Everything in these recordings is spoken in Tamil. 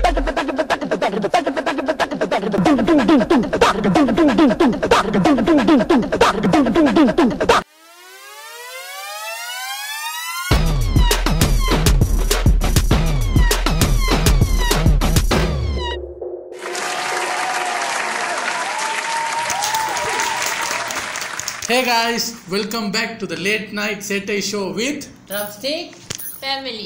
Hey guys, welcome back to the late night Setai show with Drumstick family.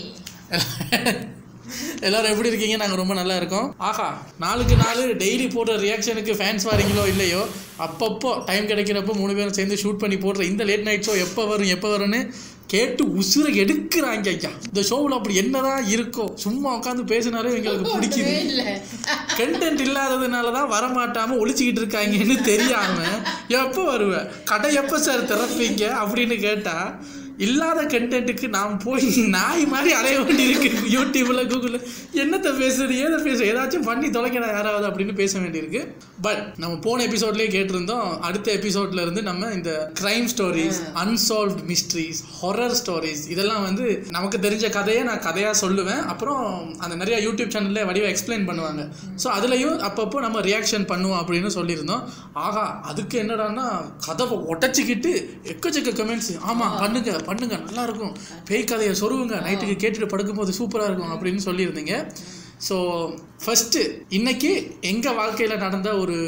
எல்லாரும் எப்படி இருக்கீங்க நாங்கள் ரொம்ப நல்லா இருக்கோம் ஆஹா நாளுக்கு நாள் டெய்லி போடுற ரியாக்ஷனுக்கு ஃபேன்ஸ் வரீங்களோ இல்லையோ அப்பப்போ டைம் கிடைக்கிறப்போ மூணு பேரும் சேர்ந்து ஷூட் பண்ணி போடுற இந்த லேட் நைட் ஷோ எப்போ வரும் எப்போ வரும்னு கேட்டு உசுரை எடுக்கிறாங்க ஐயா இந்த ஷோவில் அப்படி என்னதான் இருக்கோ சும்மா உட்காந்து பேசினாலே எங்களுக்கு பிடிக்குது இல்ல கண்டென்ட் இல்லாததுனால தான் வரமாட்டாம ஒழிச்சிக்கிட்டு இருக்காங்கன்னு தெரியாம எப்போ வருவ கடை எப்போ சார் திறப்பீங்க அப்படின்னு கேட்டா இல்லாத கண்டென்ட்டுக்கு நாம் போய் நாய் மாதிரி அலைய வேண்டியிருக்கு யூடியூப்ல கூகுளில் என்னத்தை பேசுறது ஏதை பேசுறது ஏதாச்சும் பண்ணி தொலைக்கடா யாராவது அப்படின்னு பேச வேண்டியிருக்கு பட் நம்ம போன எபிசோட்லேயே கேட்டிருந்தோம் அடுத்த எபிசோட்ல இருந்து நம்ம இந்த crime stories unsolved mysteries horror stories இதெல்லாம் வந்து நமக்கு தெரிஞ்ச கதையை நான் கதையாக சொல்லுவேன் அப்புறம் அந்த நிறைய யூடியூப் சேனல்ல வடிவா எக்ஸ்பிளைன் பண்ணுவாங்க ஸோ அதுலேயும் அப்பப்போ நம்ம ரியாக்ஷன் பண்ணுவோம் அப்படின்னு சொல்லியிருந்தோம் ஆகா அதுக்கு என்னடான்னா கதவை உடச்சிக்கிட்டு எக்கச்சக்க கமெண்ட்ஸ் ஆமாம் பண்ணுங்க பண்ணுங்க நல்லா இருக்கும் பேய் கதையை சொருவுங்க நைட்டுக்கு கேட்டுட்டு படுக்கும்போது சூப்பராக இருக்கும் அப்படின்னு சொல்லியிருந்தீங்க ஸோ ஃபஸ்ட்டு இன்னைக்கு எங்கள் வாழ்க்கையில் நடந்த ஒரு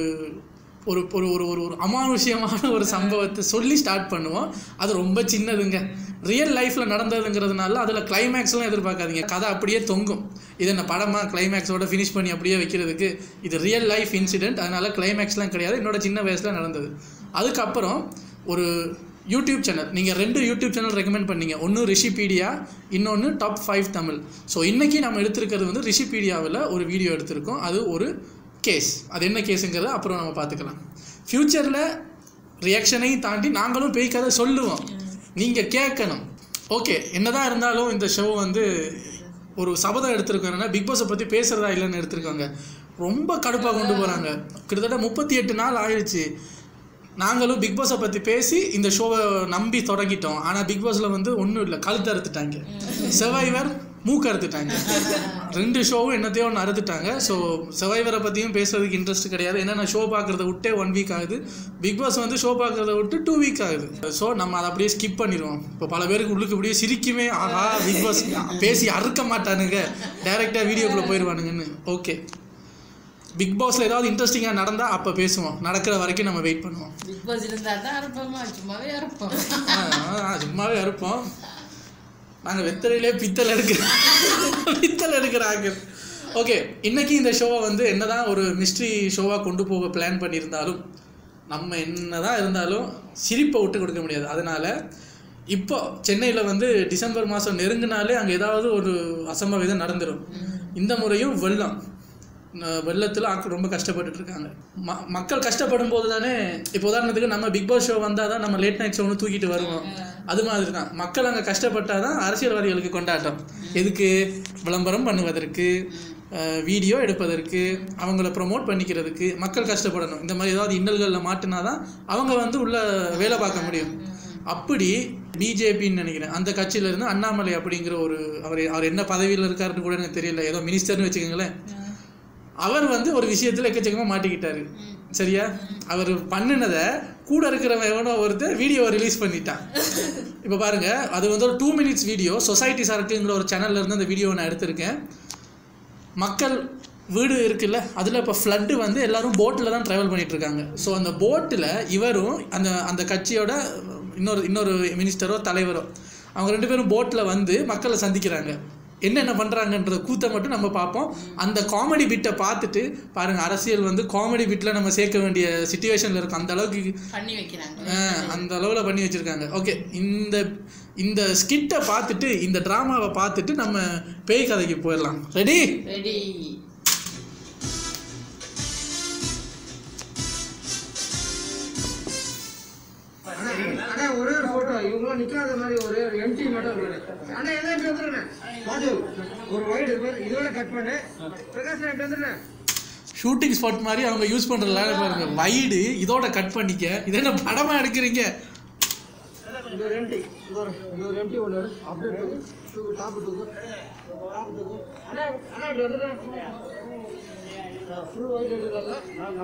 ஒரு ஒரு ஒரு ஒரு ஒரு அமானுஷ்யமான ஒரு சம்பவத்தை சொல்லி ஸ்டார்ட் பண்ணுவோம் அது ரொம்ப சின்னதுங்க ரியல் லைஃப்பில் நடந்ததுங்கிறதுனால அதில் கிளைமேக்ஸ்லாம் எதிர்பார்க்காதீங்க கதை அப்படியே தொங்கும் இது என்ன படமாக கிளைமேக்ஸோட ஃபினிஷ் பண்ணி அப்படியே வைக்கிறதுக்கு இது ரியல் லைஃப் இன்சிடென்ட் அதனால் கிளைமேக்ஸ்லாம் கிடையாது என்னோட சின்ன வயசில் நடந்தது அதுக்கப்புறம் ஒரு யூடியூப் சேனல் நீங்கள் ரெண்டு யூடியூப் சேனல் ரெக்கமெண்ட் பண்ணீங்க ஒன்று ரிஷிபீடியா இன்னொன்று டாப் ஃபைவ் தமிழ் ஸோ இன்றைக்கி நம்ம எடுத்திருக்கிறது வந்து ரிஷிபீடியாவில் ஒரு வீடியோ எடுத்திருக்கோம் அது ஒரு கேஸ் அது என்ன கேஸுங்கிறத அப்புறம் நம்ம பார்த்துக்கலாம் ஃப்யூச்சரில் ரியாக்ஷனையும் தாண்டி நாங்களும் பேய் கதை சொல்லுவோம் நீங்கள் கேட்கணும் ஓகே என்னதான் இருந்தாலும் இந்த ஷோ வந்து ஒரு சபதம் எடுத்திருக்கோம் என்னன்னா பிக் பாஸை பற்றி பேசுகிறதா இல்லைன்னு எடுத்திருக்காங்க ரொம்ப கடுப்பாக கொண்டு போகிறாங்க கிட்டத்தட்ட முப்பத்தி எட்டு நாள் ஆயிடுச்சு நாங்களும் பிக் பாஸை பற்றி பேசி இந்த ஷோவை நம்பி தொடங்கிட்டோம் ஆனால் பிக் பாஸில் வந்து ஒன்றும் இல்லை கழுத்து அறுத்துட்டாங்க செவைவர் மூக்கு அறுத்துட்டாங்க ரெண்டு ஷோவும் என்னத்தையோ ஒன்று அறுத்துட்டாங்க ஸோ செவைவரை பற்றியும் பேசுறதுக்கு இன்ட்ரெஸ்ட் கிடையாது ஏன்னா நான் ஷோ பார்க்குறத விட்டே ஒன் வீக் ஆகுது பிக் பாஸ் வந்து ஷோ பார்க்குறத விட்டு டூ வீக் ஆகுது ஸோ நம்ம அதை அப்படியே ஸ்கிப் பண்ணிடுவோம் இப்போ பல பேருக்கு உள்ளுக்கு அப்படியே சிரிக்குமே ஆஹா பிக் பாஸ் பேசி அறுக்க மாட்டானுங்க டைரெக்டாக வீடியோக்குள்ளே போயிடுவானுங்கன்னு ஓகே பிக் பாஸில் ஏதாவது இன்ட்ரெஸ்டிங்காக நடந்தால் அப்போ பேசுவோம் நடக்கிற வரைக்கும் நம்ம வெயிட் பண்ணுவோம் பிக் பாஸ் இருந்தா தான் இருப்போமா சும்மாவே இருப்போம் ஆ, ஆ, சும்மாவே இருப்போம் நாங்கள் வெத்தலையிலே பித்தல் எடுக்கிற பித்தல் எடுக்கிறாங்க ஓகே இன்னைக்கு இந்த ஷோவை வந்து என்னதான் ஒரு மிஸ்ட்ரி ஷோவாக கொண்டு போக பிளான் பண்ணியிருந்தாலும் நம்ம என்னதான் இருந்தாலும் சிரிப்பை விட்டு கொடுக்க முடியாது அதனால இப்போ சென்னையில் வந்து டிசம்பர் மாதம் நெருங்கினாலே அங்கே ஏதாவது ஒரு அசம்பாவிதம் நடந்துடும் இந்த முறையும் வெள்ளம் ந- வெள்ளத்தில் ஆட்கள் ரொம்ப கஷ்டப்பட்டுட்டு இருக்காங்க ம மக்கள் கஷ்டப்படும் போது தானே இப்போ உதாரணத்துக்கு நம்ம பிக் பாஸ் ஷோ வந்தால் தான் நம்ம லேட் நைட் ஷோன்னு தூக்கிட்டு வருவோம் அது மாதிரி தான் மக்கள் அங்கே கஷ்டப்பட்டால் தான் அரசியல்வாதிகளுக்கு கொண்டாட்டம் எதுக்கு விளம்பரம் பண்ணுவதற்கு வீடியோ எடுப்பதற்கு அவங்கள ப்ரொமோட் பண்ணிக்கிறதுக்கு மக்கள் கஷ்டப்படணும் இந்த மாதிரி ஏதாவது இன்னல்களில் மாட்டினா தான் அவங்க வந்து உள்ள வேலை பார்க்க முடியும் அப்படி பிஜேபின்னு நினைக்கிறேன் அந்த கட்சியில இருந்து அண்ணாமலை அப்படிங்கிற ஒரு அவர் அவர் என்ன பதவியில் இருக்காருன்னு கூட எனக்கு தெரியல ஏதோ மினிஸ்டர்னு வச்சுக்கோங்களேன் அவர் வந்து ஒரு விஷயத்தில் எக்கச்சக்கமாக மாட்டிக்கிட்டாரு சரியா அவர் பண்ணினதை கூட இருக்கிறவன் எவனோ ஒருத்தர் வீடியோவை ரிலீஸ் பண்ணிட்டான் இப்போ பாருங்க அது வந்து ஒரு டூ மினிட்ஸ் வீடியோ சொசைட்டி சரக்குங்கிற ஒரு சேனல்ல இருந்து அந்த வீடியோவை நான் எடுத்திருக்கேன் மக்கள் வீடு இருக்குல்ல அதில் இப்போ ஃப்ளட்டு வந்து எல்லாரும் போட்டில் தான் ட்ராவல் பண்ணிட்டு இருக்காங்க ஸோ அந்த போட்டில் இவரும் அந்த அந்த கட்சியோட இன்னொரு இன்னொரு மினிஸ்டரோ தலைவரோ அவங்க ரெண்டு பேரும் போட்டில் வந்து மக்களை சந்திக்கிறாங்க என்னென்ன பண்ணுறாங்கன்ற கூத்தை மட்டும் நம்ம பார்ப்போம் அந்த காமெடி பிட்டை பார்த்துட்டு பாருங்கள் அரசியல் வந்து காமெடி பிட்டில் நம்ம சேர்க்க வேண்டிய சுச்சுவேஷனில் இருக்கும் அந்த அளவுக்கு பண்ணி வைக்கிறாங்க ஆ, அந்த அளவில் பண்ணி வச்சுருக்காங்க ஓகே இந்த இந்த ஸ்கிட்டை பார்த்துட்டு இந்த ட்ராமாவை பார்த்துட்டு நம்ம பேய் கதைக்கு போயிடலாம் ரெடி ரெடி அண்ணா ஒரே ஒரு போட்டோ இவங்களாம் நிக்காத மாதிரி ஒரே ஒரு எம்டி மட்டும் போடு. அண்ணா என்ன இப்படி வந்துடுண்ணே பாத்து ஒரு ஒயிட் இருக்கு இதோட கட் பண்ணு பிரகாஷ் இப்படி வந்துடுண்ணே ஷூட்டிங் ஸ்பாட் மாதிரி அவங்க யூஸ் பண்ணுறதுல பாருங்க வைடு இதோட கட் பண்ணிக்க இது என்ன படமாக எடுக்கிறீங்க இது ஒரு எம்டி இது ஒரு இது ஒரு எம்டி ஒன்று அப்படியே தூக்கு டாப்பு தூக்கு டாப்பு தூக்கு அண்ணா அண்ணா இப்படி வந்துடுறேன் ஃபுல் ஒயிட் எடுக்கலாம்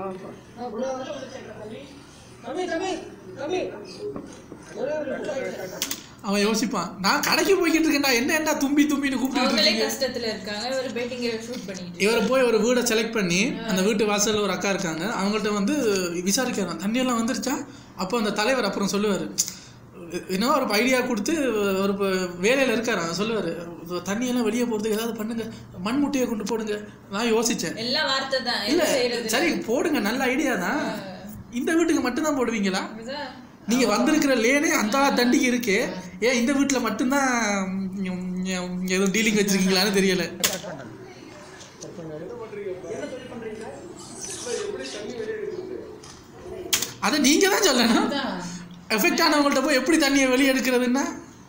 கம்மி கம்மி கம்மி ஒரே ஒரு full white எடுக்கலாம். அவன் யோசிப்பான் நான் கடைக்கு போய்கிட்டு இருக்கேன்டா என்ன என்ன தும்பி தும்பின்னு கூப்பிட்டு அவங்களே இருக்கீங்க கஷ்டத்துல இருக்காங்க ஒரு பேட்டிங்க ஷூட் பண்ணிட்டு இவரை போய் ஒரு வீடை செலக்ட் பண்ணி அந்த வீட்டு வாசல்ல ஒரு அக்கா இருக்காங்க அவங்கள்ட்ட வந்து விசாரிக்கிறான் தண்ணியெல்லாம் வந்துருச்சா அப்போ அந்த தலைவர் அப்புறம் சொல்லுவார் என்னவோ ஒரு ஐடியா கொடுத்து ஒரு இப்போ வேலையில் இருக்காரு அவர் சொல்லுவார் தண்ணியெல்லாம் வெளியே போகிறதுக்கு ஏதாவது பண்ணுங்க மண் முட்டையை கொண்டு போடுங்க நான் யோசித்தேன் எல்லாம் வார்த்தை தான் இல்லை என்ன செய்யறது சரி போடுங்க நல்ல ஐடியா தான் இந்த வீட்டுக்கு மட்டும்தான் போடுவீங்களா இதுதான். நீங்கள் வந்திருக்கிற லேனே அந்த தண்டிக்கு இருக்கு ஏன் இந்த வீட்டில் மட்டும்தான் ம், ம், எதுவும் டீலிங் வச்சிருக்கீங்களான்னு தெரியல அதை நீங்கள் தான் சொல்லணும் அதான். எஃபெக்ட் ஆனவங்கள்ட்ட போய் எப்படி தண்ணியை வெளியே எடுக்கிறதுன்னா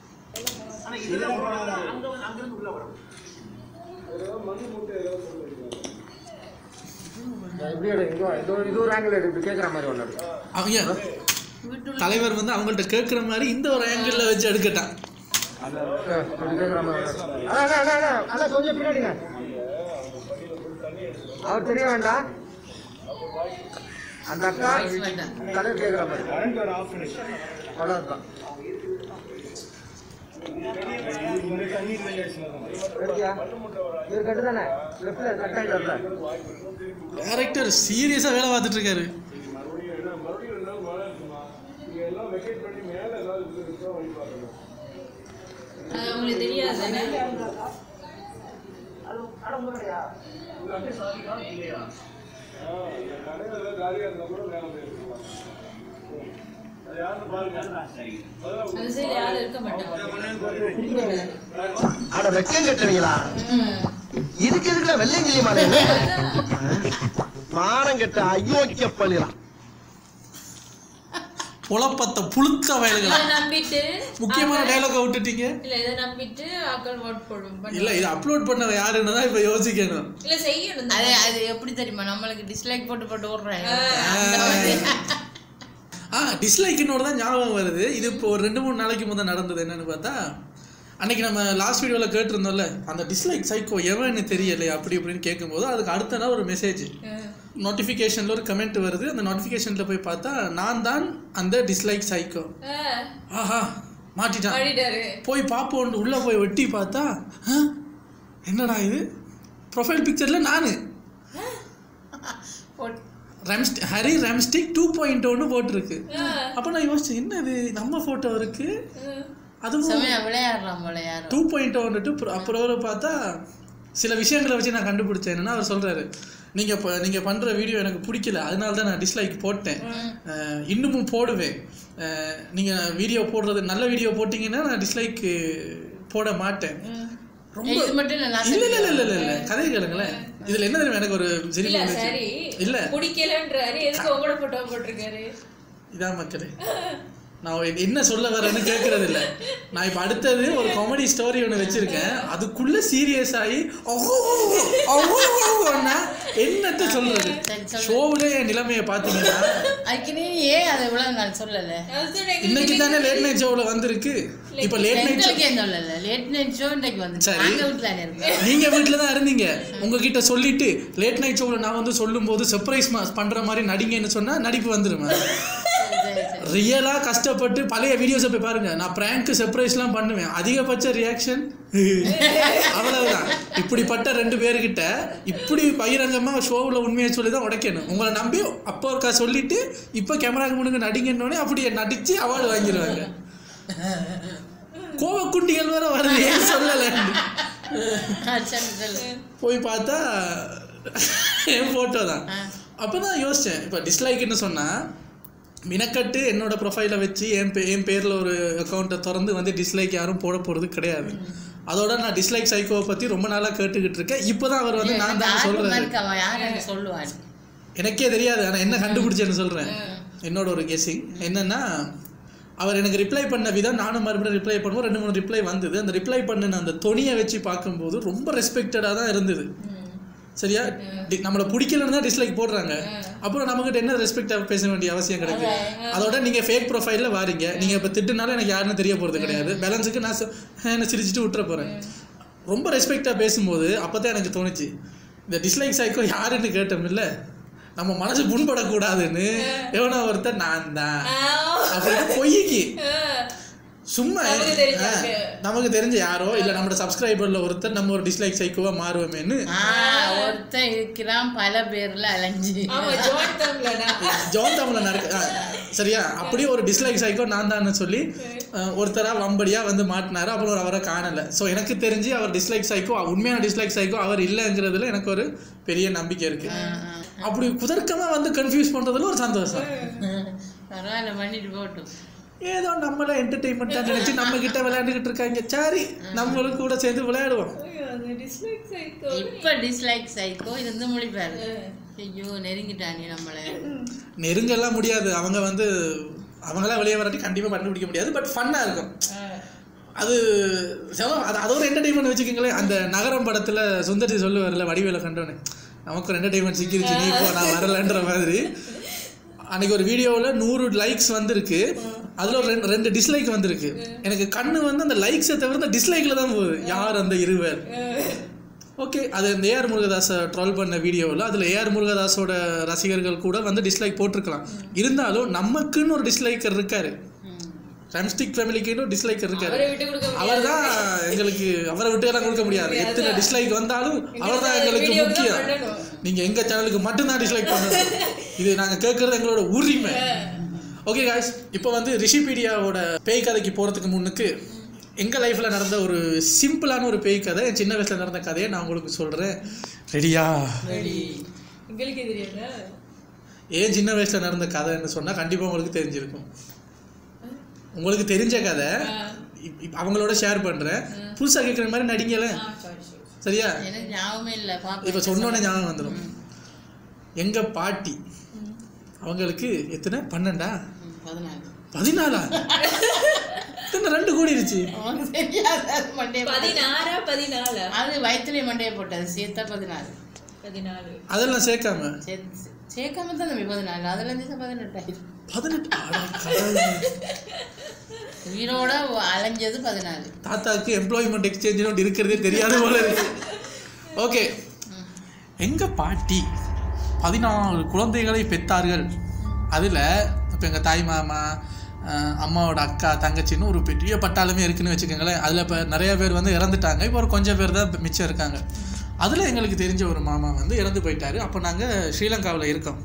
இப்படி எடு இங்க வா. இது ஒரு- இது ஒரு ஆங்கிள் எடு இப்படி கேட்குற மாதிரி ஒன்று எடு. அவங்க தலைவர் வந்து அவங்கள்ட்ட கேட்குற மாதிரி இந்த ஒரு ஆங்கிளில் வச்சு எடுக்கட்டான் இப்படி கேட்குற மாதிரி ஒண்ணு எடு. அண்ணா, அண்ணா, அண்ணா, அண்ணா, அண்ணா, கொஞ்சம் பின்னாடிங்க அவர் தெரிய வேண்டாம் அந்த அக்கா தலைவர் கேட்குற மாதிரி அவ்வளோதான் எடுத்தியா இவர் கட்டு தானே லெஃப்ட்ல கட் ஆகிட்டு வரல டேரக்டர் சீரியஸாக வேலை பார்த்துட்டு இருக்காரு அது அவங்களுக்கு தெரியாது தானே? அந்த சைடு யாரும் இருக்க மாட்டாங்க அட வெக்கம் கட்டுறீங்களா ம். இதுக்கு எதுக்குல வெள்ளைங்கிலி மாறேன் மானம் கெட்ட அயோக்கிய பள்ளிலாம் புலப்பத்த புழுக்க வயல்களா இதை நம்பிட்டு முக்கியமான டைலாக விட்டுட்டீங்க இல்ல இதை நம்பிட்டு ஆக்கள் ஓட் போடும் இல்ல இது அப்லோட் பண்ண யாருன்னு தான் இப்ப யோசிக்கணும் இல்ல செய்யணும் அது அது எப்படி தெரியுமா நம்மளுக்கு டிஸ்லைக் போட்டு போட்டு ஓடுறேன் ஆ டிஸ்லைக்கினோட தான் ஞாபகம் வருது இது இப்போ ஒரு ரெண்டு மூணு நாளைக்கு முதல் நடந்தது என்னன்னு பார்த்தா அன்னைக்கு நம்ம லாஸ்ட் வீடியோவில் கேட்டிருந்தோம்ல அந்த டிஸ்லைக் சைக்கோ எவன்னு தெரியலையே அப்படி இப்படின்னு கேட்கும்போது அதுக்கு அடுத்த நாள் ஒரு மெசேஜ் நோட்டிஃபிகேஷனில் ஒரு கமெண்ட் வருது அந்த நோட்டிஃபிகேஷனில் போய் பார்த்தா நான் தான் அந்த டிஸ்லைக் சைக்கோ ஆஹா மாட்டிட்டான் பாடிட்டாரு போய் பார்ப்போம் உள்ளே போய் வெட்டி பார்த்தா ஆ, என்னடா இது ப்ரொஃபைல் பிக்சரில் நான் போட்- ரெம்ஸ்ட் ஹரி ரெம்ஸ்டிக் டூ பாயிண்ட் ஒன்று போட்டிருக்கு அப்போ நான் யோசிச்சேன் என்ன இது நம்ம ஃபோட்டோ இருக்கு அதுவும் செமையா விளையாடுறான் போல யாரும் டூ பாயிண்ட் வந்துட்டு அப்புறம் ஒரு பார்த்தா சில விஷயங்களை வச்சு நான் கண்டுபிடிச்சேன் என்னன்னா அவர் சொல்றாரு நீங்க இப்போ நீங்க பண்ற வீடியோ எனக்கு பிடிக்கல அதனால தான் நான் டிஸ்லைக் போட்டேன் அஹ், இன்னமும் போடுவேன் அஹ், நீங்க வீடியோ போடுறது நல்ல வீடியோ போட்டீங்கன்னா நான் டிஸ்லைக் போட மாட்டேன் ரொம்ப ஏய், இது மட்டும் இல்ல நான் இல்ல இல்ல இல்ல இல்ல இல்ல கதையை கேளுங்களேன் இதுல என்ன தெரியுமா எனக்கு ஒரு இல்ல சிரிப்பு வந்துச்சு சரி இல்ல பிடிக்கலன்றாரு எதுக்கு உங்களோட போட்டோ போட்டிருக்காரு இதான் மக்களே நான் என்ன சொல்ல வரேன்னு கேட்கறது இல்ல நான் இப்ப அடுத்தது ஒரு காமெடி ஸ்டோரி ஒன்று வச்சிருக்கேன் அதுக்குள்ள சீரியஸ் ஆகி என்னத்த சொல்றது ஷோவுல என் நிலைமையை பார்த்தீங்கன்னா அதுக்கு நீ ஏன் அதை இவ்வளவு நாள் சொல்லல அதுதான் எங்களுக்கு இன்னைக்கு தானே லேட் நைட் ஷோவில் வந்திருக்கு இப்போ லேட் நைட் எங்களுக்கு ஏன் சொல்லல லேட் நைட் ஷோ இன்னைக்கு வந்து சரி. நாங்க வீட்டுல இருக்கோம் நீங்க வீட்டில் தான் இருந்தீங்க உங்ககிட்ட சொல்லிட்டு லேட் நைட் ஷோவில் நான் வந்து சொல்லும்போது சர்ப்ரைஸ் பண்ற மாதிரி நடிங்கன்னு சொன்னா நடிப்பு வந்துருமா சரி, சரி. ரியலாக கஷ்டப்பட்டு பழைய வீடியோஸை போய் பாருங்க நான் ப்ராங்க் சர்ப்ரைஸ்லாம் பண்ணுவேன் அதிகபட்ச ரியாக்ஷன் அவ்வளவுதான் இப்படிப்பட்ட ரெண்டு பேர்கிட்ட இப்படி பகிரங்கமாக ஷோவில் உண்மையை சொல்லி தான் உடைக்கணும் உங்களை நம்பி அப்போ ஒருக்கா சொல்லிட்டு இப்போ கேமராக்கு முன்னுக்கு நடிங்கன்னொடனே அப்படியே நடிச்சு அவார்டு வாங்கிடுவாங்க கோவக்குண்டிகள் வேற வருது ஏன் சொல்லலை ஆ, சரி சொல்லு போய் பார்த்தா என் ஃபோட்டோ தான் அப்போ தான் யோசித்தேன் இப்போ டிஸ்லைக்குன்னு சொன்னால் மினக்கட்டு என்னோட ப்ரொஃபைலை வச்சு என் பே என் பேரில் ஒரு அக்கௌண்ட்டை திறந்து வந்து டிஸ்லைக் யாரும் போட போகிறது கிடையாது அதோட நான் டிஸ்லைக் சைக்கோவை பற்றி ரொம்ப நாளாக கேட்டுக்கிட்டு இருக்கேன் இப்போ தான் அவர் வந்து நான் தான் யாரு சொல்கிறேன் மாதிரி அவன் யாரு சொல்லுவான் எனக்கே தெரியாது ஆனால் என்ன கண்டுபிடிச்சேன்னு சொல்கிறேன் என்னோட ஒரு கெஸிங் என்னன்னா அவர் எனக்கு ரிப்ளை பண்ண விதம் நானும் மறுபடியும் ரிப்ளை பண்ணுவோம் ரெண்டு மூணு ரிப்ளை வந்தது அந்த ரிப்ளை பண்ணின அந்த தொனியை வச்சு பார்க்கும்போது ரொம்ப ரெஸ்பெக்டடாக தான் இருந்தது சரியா டி- நம்மளை பிடிக்கலன்னு தான் டிஸ்லைக் போடுறாங்க அப்புறம் நம்மகிட்ட என்ன ரெஸ்பெக்டாக பேச வேண்டிய அவசியம் கிடையாது அதோட நீங்கள் ஃபேக் ப்ரொஃபைலில் வாரீங்க நீங்கள் இப்போ திட்டுனாலும் எனக்கு யாருன்னு தெரிய போகிறது கிடையாது பேலன்ஸுக்கு நான் ச- என்ன சிரிச்சிட்டு விட்டுற போகிறேன் ரொம்ப ரெஸ்பெக்டாக பேசும்போது அப்போ தான் எனக்கு தோணுச்சு இந்த டிஸ்லைக் சைக்கோ யாருன்னு கேட்டோம்ல நம்ம மனசு புண்படக்கூடாதுன்னு எவனோ ஒருத்தன் நான் தான் அப்படின்னு பொய்க்கு சும்மா நமக்கு தெரிஞ்சவங்க. ஆ, நமக்கு தெரிஞ்ச யாரோ இல்ல நம்மளோட சப்ஸ்கிரைபர்ல ஒருத்தர் நம்ம ஒரு டிஸ்லைக் சைக்கோவா மாறுவோமேன்னு ஆ ஒருத்தன் இருக்கிறான் பல பேர்ல அலைஞ்சு ஆமா ஜாயின் தம்லனா ஜான் தமிழ் நடக்க ஆ, சரியா அப்படியே ஒரு டிஸ்லைக் சைக்கோ நான் தான் சொல்லி அஹ், ஒருத்தரா வம்படியா வந்து மாட்டினாரு அப்புறம் அவரை காணல ஸோ எனக்கு தெரிஞ்சு அவர் டிஸ்லைக் சைக்கோ உண்மையான டிஸ்லைக் சைக்கோ அவர் இல்லைங்கிறதுல எனக்கு ஒரு பெரிய நம்பிக்கை இருக்கு அப்படி குதர்க்கமா வந்து கன்ஃபியூஸ் பண்றதுல ஒரு சந்தோஷம் பரவாயில்ல பண்ணிட்டு போட்டும் ஏதோ நம்மள என்டர்டெயின்மெண்ட்டாக நினைச்சு நம்ம கிட்ட விளையாண்டுக்கிட்டு இருக்காங்க சரி நம்மளும் கூட சேர்ந்து விளையாடுவோம் அது டிஸ்லைக் சைக்கோ இப்ப டிஸ்லைக் சைக்கோ இருந்து முடிப்பாரு ஐயோ நெருங்கிட்டானே நம்மள நெருங்கெல்லாம் முடியாது அவங்க வந்து அவங்களாம் வெளியே வராட்டி கண்டிப்பாக கண்டுபிடிக்க முடியாது பட் ஃபன்னாக இருக்கும் அது செம- அது அது ஒரு என்டர்டைன்மெண்ட் வச்சுக்கோங்களேன் அந்த நகரம் படத்தில் சுந்தர்சி சொல்லுவார்ல வடிவேல கண்டோன்னு நமக்கு ஒரு என்டர்டைன்மெண்ட் சிக்கிருச்சு நீ இப்போ நான் வரலன்ற மாதிரி அன்னைக்கு ஒரு வீடியோவில் நூறு லைக்ஸ் வந்திருக்கு அதில் ஒரு ரெண்டு ரெண்டு டிஸ்லைக் வந்திருக்கு எனக்கு கண்ணு வந்து அந்த லைக்ஸை தவிர அந்த டிஸ்லைக்கில் தான் போகுது யார் அந்த இருவர் ஓகே அது இந்த ஏஆர் முருகதாஸை ட்ரால் பண்ண வீடியோவில் அதில் ஏஆர் முருகதாஸோட ரசிகர்கள் கூட வந்து டிஸ்லைக் போட்டிருக்கலாம் இருந்தாலும் நமக்குன்னு ஒரு டிஸ்லைக்கர் இருக்காரு ரம்ஸ்டிக் ஃபேமிலிக்குன்னு டிஸ்லைக்கர் இருக்காரு அவரை விட்டு கொடுக்க முடியாது. அவர் தான் எங்களுக்கு அவரை விட்டு எல்லாம் கொடுக்க முடியாது எத்தனை டிஸ்லைக் வந்தாலும் அவர் தான் எங்களுக்கு வீடியோக்கு தான் முக்கியம் பண்ணணும். நீங்க எங்க சேனலுக்கு மட்டும்தான் டிஸ்லைக் பண்ணணும் இது நாங்க கேட்கறது எங்களோட உரிமை ஓகே காய்ஸ் இப்போ வந்து ரிஷிபீடியாவோட பேய் கதைக்கு போறதுக்கு முன்னுக்கு எங்க லைஃப்ல நடந்த ஒரு சிம்பிளான ஒரு பேய் கதை என் சின்ன வயசுல நடந்த கதையை நான் உங்களுக்கு சொல்றேன் ரெடியா உங்களுக்கே தெரியாதா ஏன் சின்ன வயசுல நடந்த கதைன்னு சொன்னா கண்டிப்பா உங்களுக்கு தெரிஞ்சிருக்கும் உங்களுக்கு தெரிஞ்ச கதை இப்- இப் அவங்களோட ஷேர் பண்றேன் புதுசா கேட்குற மாதிரி நடிங்கல ஆ சாரி சாரி சரியா எனக்கு ஞாபகமே இல்ல பாப்பா இப்ப சொன்னோடனே ஞாபகம் வந்துடும் எங்க பாட்டி அவங்களுக்கு எத்தனை பன்னெண்டா பதினாலு பதினாலா எத்தனை ரெண்டு கூடிருச்சு அவனுக்கு தெரியாது அது மண்டைய பதினாறா பதினாலா அது வயிற்றுலயே மண்டைய போட்டது சேர்த்தா பதினாலு பதினாலு அதெல்லாம் சேர்க்காம சேர்த்து சேர்க்காம தான் தம்பி பதினாலு அதுல இருந்து பதினெட்டாயிரம் பதினெட்டு அட கடவுளே. உயிரோட அலைஞ்சது பதினாலு தாத்தாக்கு எம்ப்ளாய்மெண்ட் எக்ஸ்சேஞ்ச் நோட் இருக்கிறதே தெரியாத போல இருக்கு ஓகே எங்க பாட்டி பதினாலு குழந்தைகளை பெற்றார்கள் அதில் இப்போ எங்கள் தாய் மாமா அஹ், அம்மாவோட அக்கா தங்கச்சின்னு ஒரு பெரிய பட்டாளமே இருக்குன்னு வச்சுக்கோங்களேன் அதில் இப்போ நிறைய பேர் வந்து இறந்துட்டாங்க இப்போ ஒரு கொஞ்சம் பேர் தான் மிச்சம் இருக்காங்க அதில் எங்களுக்கு தெரிஞ்ச ஒரு மாமா வந்து இறந்து போயிட்டாரு அப்போ நாங்கள் ஸ்ரீலங்காவில் இருக்கோம்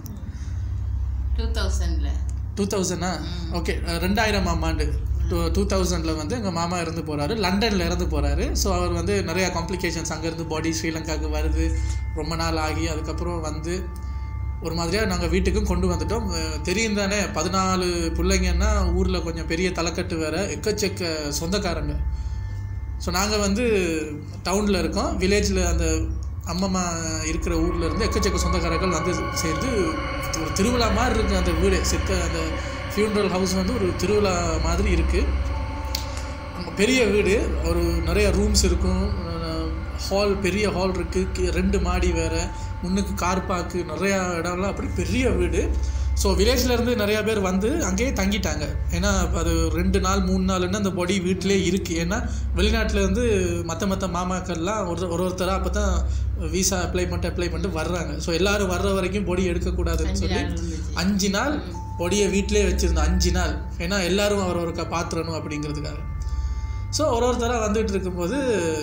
டூ தௌசண்ட்ல டூ தௌசண்டா ஓகே ரெண்டாயிரம் ஆண்டு டூ டூ தௌசண்டில் வந்து எங்கள் மாமா இறந்து போகிறாரு லண்டனில் இறந்து போகிறாரு ஸோ அவர் வந்து நிறையா காம்ப்ளிகேஷன்ஸ் அங்கேருந்து பாடி ஸ்ரீலங்காவுக்கு வருது ரொம்ப நாள் ஆகி அதுக்கப்புறம் வந்து ஒரு மாதிரியாக நாங்கள் வீட்டுக்கும் கொண்டு வந்துட்டோம் அஹ் தெரியும் தானே பதினாலு பிள்ளைங்கன்னா ஊரில் கொஞ்சம் பெரிய தலைக்கட்டு வேறு எக்கச்சக்க சொந்தக்காரங்க ஸோ நாங்கள் வந்து டவுனில் இருக்கோம் வில்லேஜில் அந்த அம்மம்மா இருக்கிற ஊர்ல இருந்து எக்கச்சக்க சொந்தக்காரர்கள் வந்து சேர்ந்து ஒரு திருவிழா மாதிரி இருக்குது அந்த வீடு சித்த அந்த ஃபியூனரல் ஹவுஸ் வந்து ஒரு திருவிழா மாதிரி இருக்குது பெரிய வீடு ஒரு நிறைய ரூம்ஸ் இருக்கும் ஹால் பெரிய ஹால் இருக்குது ரெண்டு மாடி வேறு முன்னுக்கு கார் பார்க்கு நிறையா இடம்லாம் அப்படி பெரிய வீடு ஸோ வில்லேஜ்லேருந்து நிறையா பேர் வந்து அங்கேயே தங்கிட்டாங்க ஏன்னா அது ரெண்டு நாள் மூணு நாள்னு அந்த பொடி வீட்டிலே இருக்குது ஏன்னா வெளிநாட்டுல இருந்து மற்ற மற்ற மாமாக்கள்லாம் ஒரு ஒரு ஒருத்தராக அப்போ தான் விசா அப்ளை பண்ணிட்டு அப்ளை பண்ணிட்டு வர்றாங்க ஸோ எல்லாரும் வர்ற வரைக்கும் பொடி எடுக்கக்கூடாதுன்னு அஞ்சு சொல்லி நாள் இருந்துச்சு. அஞ்சு நாள் பொடியை வீட்டிலே வச்சுருந்தோம் அஞ்சு நாள் ஏன்னா எல்லாரும் அவர் ஒருக்கா பாத்துறணும் அப்படிங்கிறதுக்காக ஸோ ஒரு ஒருத்தராக வந்துட்டு இருக்கும்போது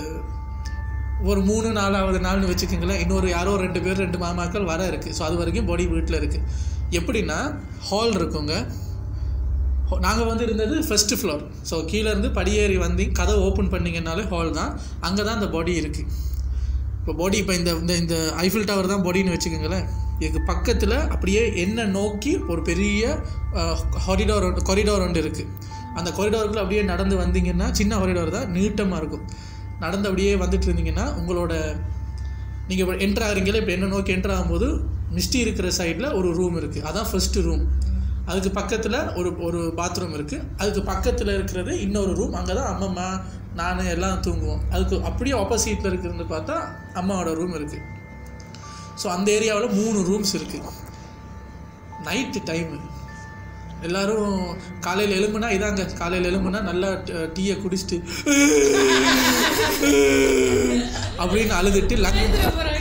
ஒரு மூணு நாலாவது நாள்னு வச்சுக்கோங்களேன் இன்னொரு யாரோ ரெண்டு பேர் ரெண்டு மாமாக்கள் வர இருக்குது ஸோ அது வரைக்கும் பாடி வீட்டில் இருக்குது எப்படின்னா ஹால் இருக்குங்க நாங்கள் வந்து இருந்தது ஃபர்ஸ்ட் ஃப்ளோர் ஸோ கீழே இருந்து படியேறி வந்து கதவை ஓப்பன் பண்ணிங்கனாலே ஹால் தான் அங்கே தான் அந்த பாடி இருக்குது இப்போ பாடி இப்போ இந்த இந்த இந்த ஐஃபில் டவர் தான் பாடின்னு வச்சுக்கோங்களேன் இதுக்கு பக்கத்தில் அப்படியே என்ன நோக்கி ஒரு பெரிய ஹாரிடோர் கொரிடோர் ஒன்று இருக்குது அந்த கொரிடோருக்குள்ள அப்படியே நடந்து வந்தீங்கன்னா சின்ன கொரிடோர் தான் நீட்டமாக இருக்கும் நடந்து அப்படியே வந்துட்டு இருந்தீங்கன்னா உங்களோட நீங்கள் இப்போ என்ட்ரு ஆகிறீங்களே இப்போ என்ன நோக்கி என்ட்ரு ஆகும்போது மிஸ்டி இருக்கிற சைடில் ஒரு ரூம் இருக்குது அதான் ஃபர்ஸ்ட் ரூம் அதுக்கு பக்கத்தில் ஒரு ஒரு பாத்ரூம் இருக்குது அதுக்கு பக்கத்தில் இருக்கிறது இன்னொரு ரூம் அங்கே தான் அம்மம்மா நான் எல்லாம் தூங்குவோம் அதுக்கு அப்படியே ஆப்போசிட்டில் இருக்கிறது பார்த்தா அம்மாவோட ரூம் இருக்குது ஸோ அந்த ஏரியாவில் மூணு ரூம்ஸ் இருக்குது நைட்டு டைமு எல்லாரும் காலையில் எலும்புனா இதாங்க காலையில் எலும்புனா நல்லா ட- டீயை குடிச்சிட்டு அப்படின்னு அழுதுட்டு லக் எழுந்துட போறாங்க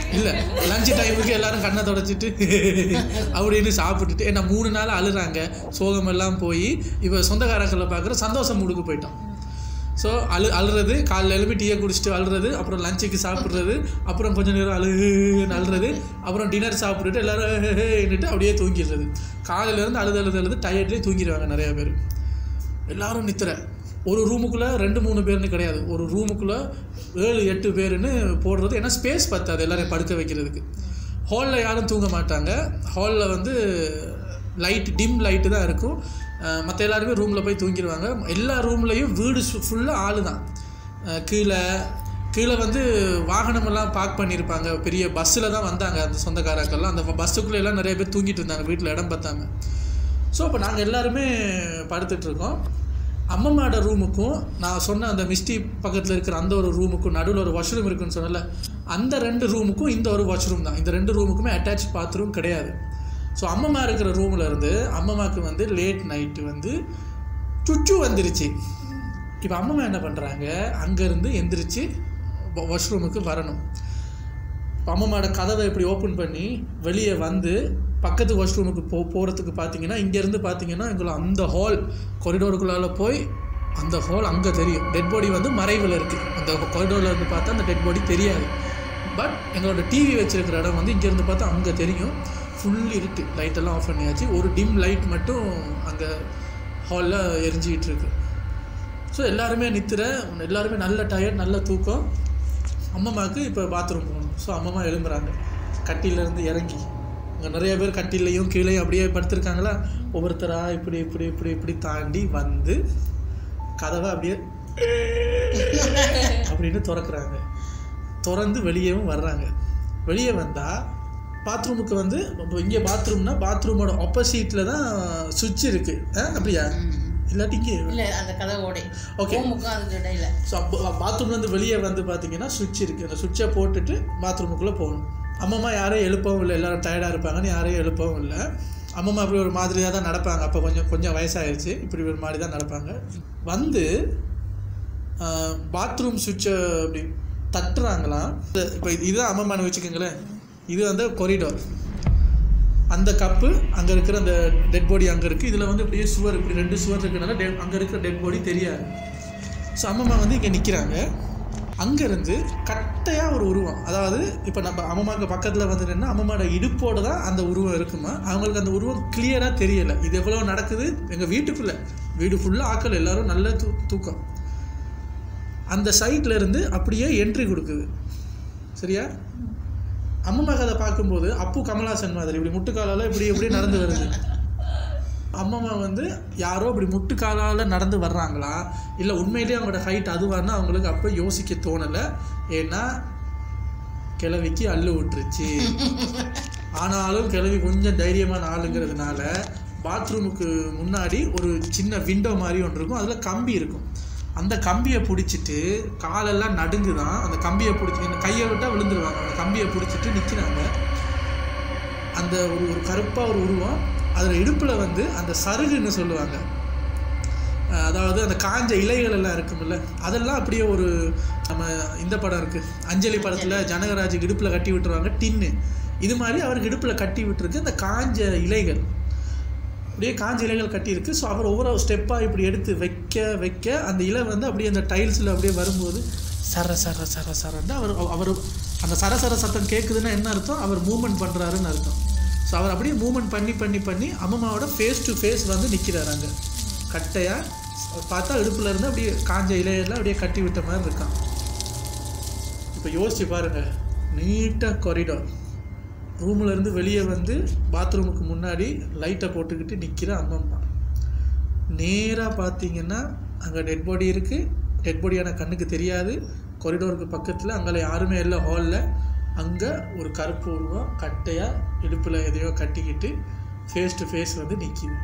இல்லை லஞ்ச் டைமுக்கு எல்லாரும் கண்ணை தொடச்சிட்டு அப்படின்னு சாப்பிட்டுட்டு ஏன்னா மூணு நாள் அழுறாங்க சோகமெல்லாம் போய் இப்போ சொந்தக்காரங்களை பார்க்குற சந்தோஷம் மூடுக்கு போயிட்டோம் ஸோ அழு அழுறது காலைல எழுப்பி டீயை குடிச்சிட்டு அழுறது அப்புறம் லஞ்சுக்கு சாப்பிட்றது அப்புறம் கொஞ்ச நேரம் அழுன்னு அழுறது அப்புறம் டின்னர் சாப்பிட்டுட்டு எல்லாரும் என்னட்டு அப்படியே தூங்கிடுறது காலையிலேருந்து அழுது அழுது அழுது டயர்ட்லேயே தூங்கிடுவாங்க நிறையா பேர் எல்லாரும் நித்திர ஒரு ரூமுக்குள்ளே ரெண்டு மூணு பேர்னு கிடையாது ஒரு ரூமுக்குள்ளே ஏழு எட்டு பேருன்னு போடுறது ஏன்னா ஸ்பேஸ் பத்தாது எல்லாரையும் படுக்க வைக்கிறதுக்கு ஹாலில் யாரும் தூங்க மாட்டாங்க ஹாலில் வந்து லைட் டிம் லைட்டு தான் இருக்கும் மற்ற எல்லாருமே ரூமில் போய் தூங்கிடுவாங்க எல்லா ரூம்லேயும் வீடு ஃபுல்லாக ஆளு தான் அஹ் கீழே கீழே வந்து வாகனமெல்லாம் பார்க் பண்ணியிருப்பாங்க பெரிய பஸ்ஸில் தான் வந்தாங்க அந்த சொந்தக்காரக்கெல்லாம் அந்த பஸ்ஸுக்குள்ளே எல்லாம் நிறைய பேர் தூங்கிட்டு இருந்தாங்க வீட்டில் இடம் பார்த்தாங்க ஸோ அப்போ நாங்கள் எல்லாருமே படுத்துட்டு இருக்கோம் அம்மம்மாட ரூமுக்கும் நான் சொன்ன அந்த மிஸ்டி பக்கத்தில் இருக்கிற அந்த ஒரு ரூமுக்கும் நடுவில் ஒரு வாஷ்ரூம் இருக்குன்னு சொன்னல அந்த ரெண்டு ரூமுக்கும் இந்த ஒரு வாஷ்ரூம் தான் இந்த ரெண்டு ரூமுக்குமே அட்டாச் பாத்ரூம் கிடையாது ஸோ அம்மம்மா இருக்கிற ரூமில் இருந்து அம்மம்மாவுக்கு வந்து லேட் நைட்டு வந்து சுச்சு வந்துருச்சு இப்போ அம்மம்மா என்ன பண்ணுறாங்க அங்கேருந்து எந்திரிச்சு வாஷ்ரூமுக்கு வரணும் இப்போ அம்மம்மாவோட கதவை இப்படி ஓப்பன் பண்ணி வெளியே வந்து பக்கத்து வாஷ்ரூமுக்கு போ போகிறதுக்கு பார்த்தீங்கன்னா இங்கேருந்து பார்த்தீங்கன்னா எங்களை அந்த ஹால் கொரிடோருக்குள்ளால போய் அந்த ஹால் அங்கே தெரியும் டெட் பாடி வந்து மறைவில் இருக்குது அந்த கொரிடோரில் இருந்து பார்த்தா அந்த டெட் பாடி தெரியாது பட் எங்களோட டிவி வச்சிருக்கிற இடம் வந்து இங்கேருந்து பார்த்தா அங்கே தெரியும் ஃபுல் இருட்டு லைட்டெல்லாம் ஆஃப் பண்ணியாச்சு ஒரு டிம் லைட் மட்டும் அங்கே ஹாலில் எரிஞ்சிக்கிட்டு இருக்கு ஸோ எல்லாருமே நித்திர எல்லாருமே நல்ல டயர்ட் நல்ல தூக்கம் அம்மம்மாவுக்கு இப்போ பாத்ரூம் போகணும் ஸோ அம்மம்மா எழும்புறாங்க கட்டிலேருந்து இறங்கி அங்கே நிறைய பேர் கட்டிலையும் கீழேயும் அப்படியே படுத்திருக்காங்களா ஒவ்வொருத்தராக இப்படி இப்படி இப்படி இப்படி தாண்டி வந்து கதவை அப்படியே அப்படின்னு திறக்கிறாங்க திறந்து வெளியேவும் வர்றாங்க வெளியே வந்தால் பாத்ரூமுக்கு வந்து இப்போ இங்கே பாத்ரூம்னா பாத்ரூமோட ஆப்போசிட்டில் தான் சுவிட்ச் இருக்குது அப்படியா இல்லாட்டி இங்கே இல்ல அந்த கதை ஓடை Okay. ரூமுக்கும் அதுக்கு இடையில ஸோ பாத்ரூம்லேருந்து வெளியே வந்து பார்த்தீங்கன்னா சுவிட்ச் இருக்குது அந்த சுவிட்சை போட்டுட்டு பாத்ரூமுக்குள்ளே போகணும் அம்மம்மா யாரையும் எழுப்பவும் இல்லை எல்லாரும் டயர்டாக இருப்பாங்கன்னு யாரையும் எழுப்பவும் இல்லை அம்மம்மா அப்படி ஒரு மாதிரியாக தான் நடப்பாங்க அப்போ கொஞ்சம் கொஞ்சம் வயசாயிருச்சு இப்படி ஒரு மாதிரி தான் நடப்பாங்க வந்து பாத்ரூம் சுவிட்சை அப்படி தட்டுறாங்களாம் இப்போ இதுதான் அம்மம்மான்னு வச்சுக்கோங்களேன் இது வந்து கொரிடோர் அந்த கப்பு அங்கே இருக்கிற அந்த டெட் பாடி அங்கே இருக்குது இதில் வந்து அப்படியே சுவர் இப்படி ரெண்டு சுவர் இருக்கிறனால டெ அங்கே இருக்கிற டெட் பாடி தெரியாது ஸோ அம்மம்மா வந்து இங்கே நிற்கிறாங்க அங்கேருந்து கட்டையாக ஒரு உருவம் அதாவது இப்போ நம்ம அம்மம்மாக்கு பக்கத்தில் வந்து நின்னா அம்மம்மாவோட இடுப்போட தான் அந்த உருவம் இருக்குமா அவங்களுக்கு அந்த உருவம் கிளியராக தெரியலை இது எவ்வளோ நடக்குது எங்கள் வீட்டுக்குள்ளே வீடு ஃபுல்லாக ஆக்கள் எல்லாரும் நல்ல தூ தூக்கம் அந்த சைட்ல இருந்து அப்படியே என்ட்ரி கொடுக்குது சரியா அம்மம்மா கதை பார்க்கும்போது அப்பு கமலாசன் மாதிரி இப்படி முட்டுக்காலால் இப்படி இப்படி நடந்து வருது அம்மம்மா வந்து யாரோ இப்படி முட்டுக்காலால் நடந்து வர்றாங்களா இல்லை உண்மையிலேயே அவங்களோட ஹைட் அதுவான்னு அவங்களுக்கு அப்போ யோசிக்க தோணலை ஏன்னா கிழவிக்கு அள்ளு விட்டுருச்சு ஆனாலும் கிழவி கொஞ்சம் தைரியமான ஆளுங்கிறதுனால பாத்ரூமுக்கு முன்னாடி ஒரு சின்ன விண்டோ மாதிரி ஒன்று இருக்கும் அதில் கம்பி இருக்கும் அந்த கம்பியை பிடிச்சிட்டு காலெல்லாம் நடுங்குதான் அந்த கம்பியை பிடிச்சி இந்த கையை விட்டால் விழுந்துருவாங்க அந்த கம்பியை பிடிச்சிட்டு நிற்கிறாங்க அந்த ஒரு ஒரு கருப்பாக ஒரு உருவம் அதில் இடுப்பில் வந்து அந்த சருகுன்னு சொல்லுவாங்க அஹ் அதாவது அந்த காஞ்ச இலைகள் எல்லாம் இருக்கும்ல அதெல்லாம் அப்படியே ஒரு நம்ம இந்த படம் இருக்குது அஞ்சலி படத்தில் ஜனகராஜுக்கு இடுப்பில் கட்டி விட்டுருவாங்க டின்னு இது மாதிரி அவருக்கு இடுப்பில் கட்டி விட்டுருக்கு அந்த காஞ்ச இலைகள் அப்படியே காஞ்ச இலைகள் கட்டியிருக்கு ஸோ அவர் ஒவ்வொரு ஸ்டெப்பாக இப்படி எடுத்து வைக்க வைக்க அந்த இலை வந்து அப்படியே அந்த டைல்ஸில் அப்படியே வரும்போது சர சர சர சரன்னு அவர் அவர் அந்த சர சர சத்தம் கேட்குதுன்னா என்ன அர்த்தம் அவர் மூமெண்ட் பண்ணுறாருன்னு அர்த்தம் ஸோ அவர் அப்படியே மூமெண்ட் பண்ணி பண்ணி பண்ணி அம்மம்மாவோட ஃபேஸ் டு ஃபேஸ் வந்து நிற்கிறாரு அங்கே கட்டையாக பார்த்தா இடுப்புல இருந்து அப்படியே காஞ்ச இலையெல்லாம் அப்படியே கட்டி விட்ட மாதிரி இருக்கான் இப்போ யோசிச்சு பாருங்க நீட்டாக கொரிடோர் ரூம்ல இருந்து வெளியே வந்து பாத்ரூமுக்கு முன்னாடி லைட்டை போட்டுக்கிட்டு நிற்கிற அம்மம்மா நேராக பார்த்தீங்கன்னா அங்கே டெட் பாடி இருக்குது டெட் பாடியான கண்ணுக்கு தெரியாது கொரிடோருக்கு பக்கத்தில் அங்கே யாருமே இல்லை ஹாலில் அங்கே ஒரு கருப்பு உருவம் கட்டையாக இடுப்பில் எதையோ கட்டிக்கிட்டு ஃபேஸ் டு ஃபேஸ் வந்து நிற்கிது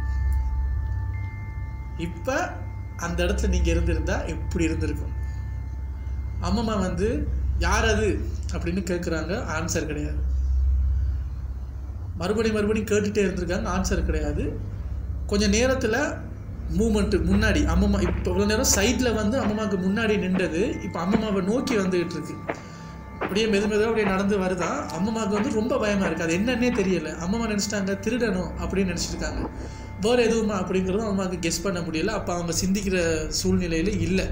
இப்போ அந்த இடத்துல நீங்கள் இருந்திருந்தா எப்படி இருந்திருக்கும் அம்மம்மா வந்து யார் அது அப்படின்னு கேட்குறாங்க ஆன்சர் கிடையாது மறுபடியும் மறுபடியும் கேட்டுகிட்டே இருந்திருக்காங்க ஆன்சர் கிடையாது கொஞ்சம் நேரத்தில் மூமெண்ட்டு முன்னாடி அம்மம்மா இப்போ இவ்வளோ நேரம் சைடில் வந்து அம்மம்மாவுக்கு முன்னாடி நின்றது இப்போ அம்மம்மாவை நோக்கி வந்துகிட்டு இருக்கு அப்படியே மெது மெதுவாக அப்படியே நடந்து வருதான் அம்மம்மாவுக்கு வந்து ரொம்ப பயமாக இருக்குது அது என்னன்னே தெரியல அம்மம்மா நினச்சிட்டாங்க திருடணும் அப்படின்னு நினச்சிருக்காங்க வேறு எதுவுமா அப்படிங்கிறதும் அம்மாவுக்கு கெஸ் பண்ண முடியல அப்போ அவங்க சிந்திக்கிற சூழ்நிலையில் இல்லை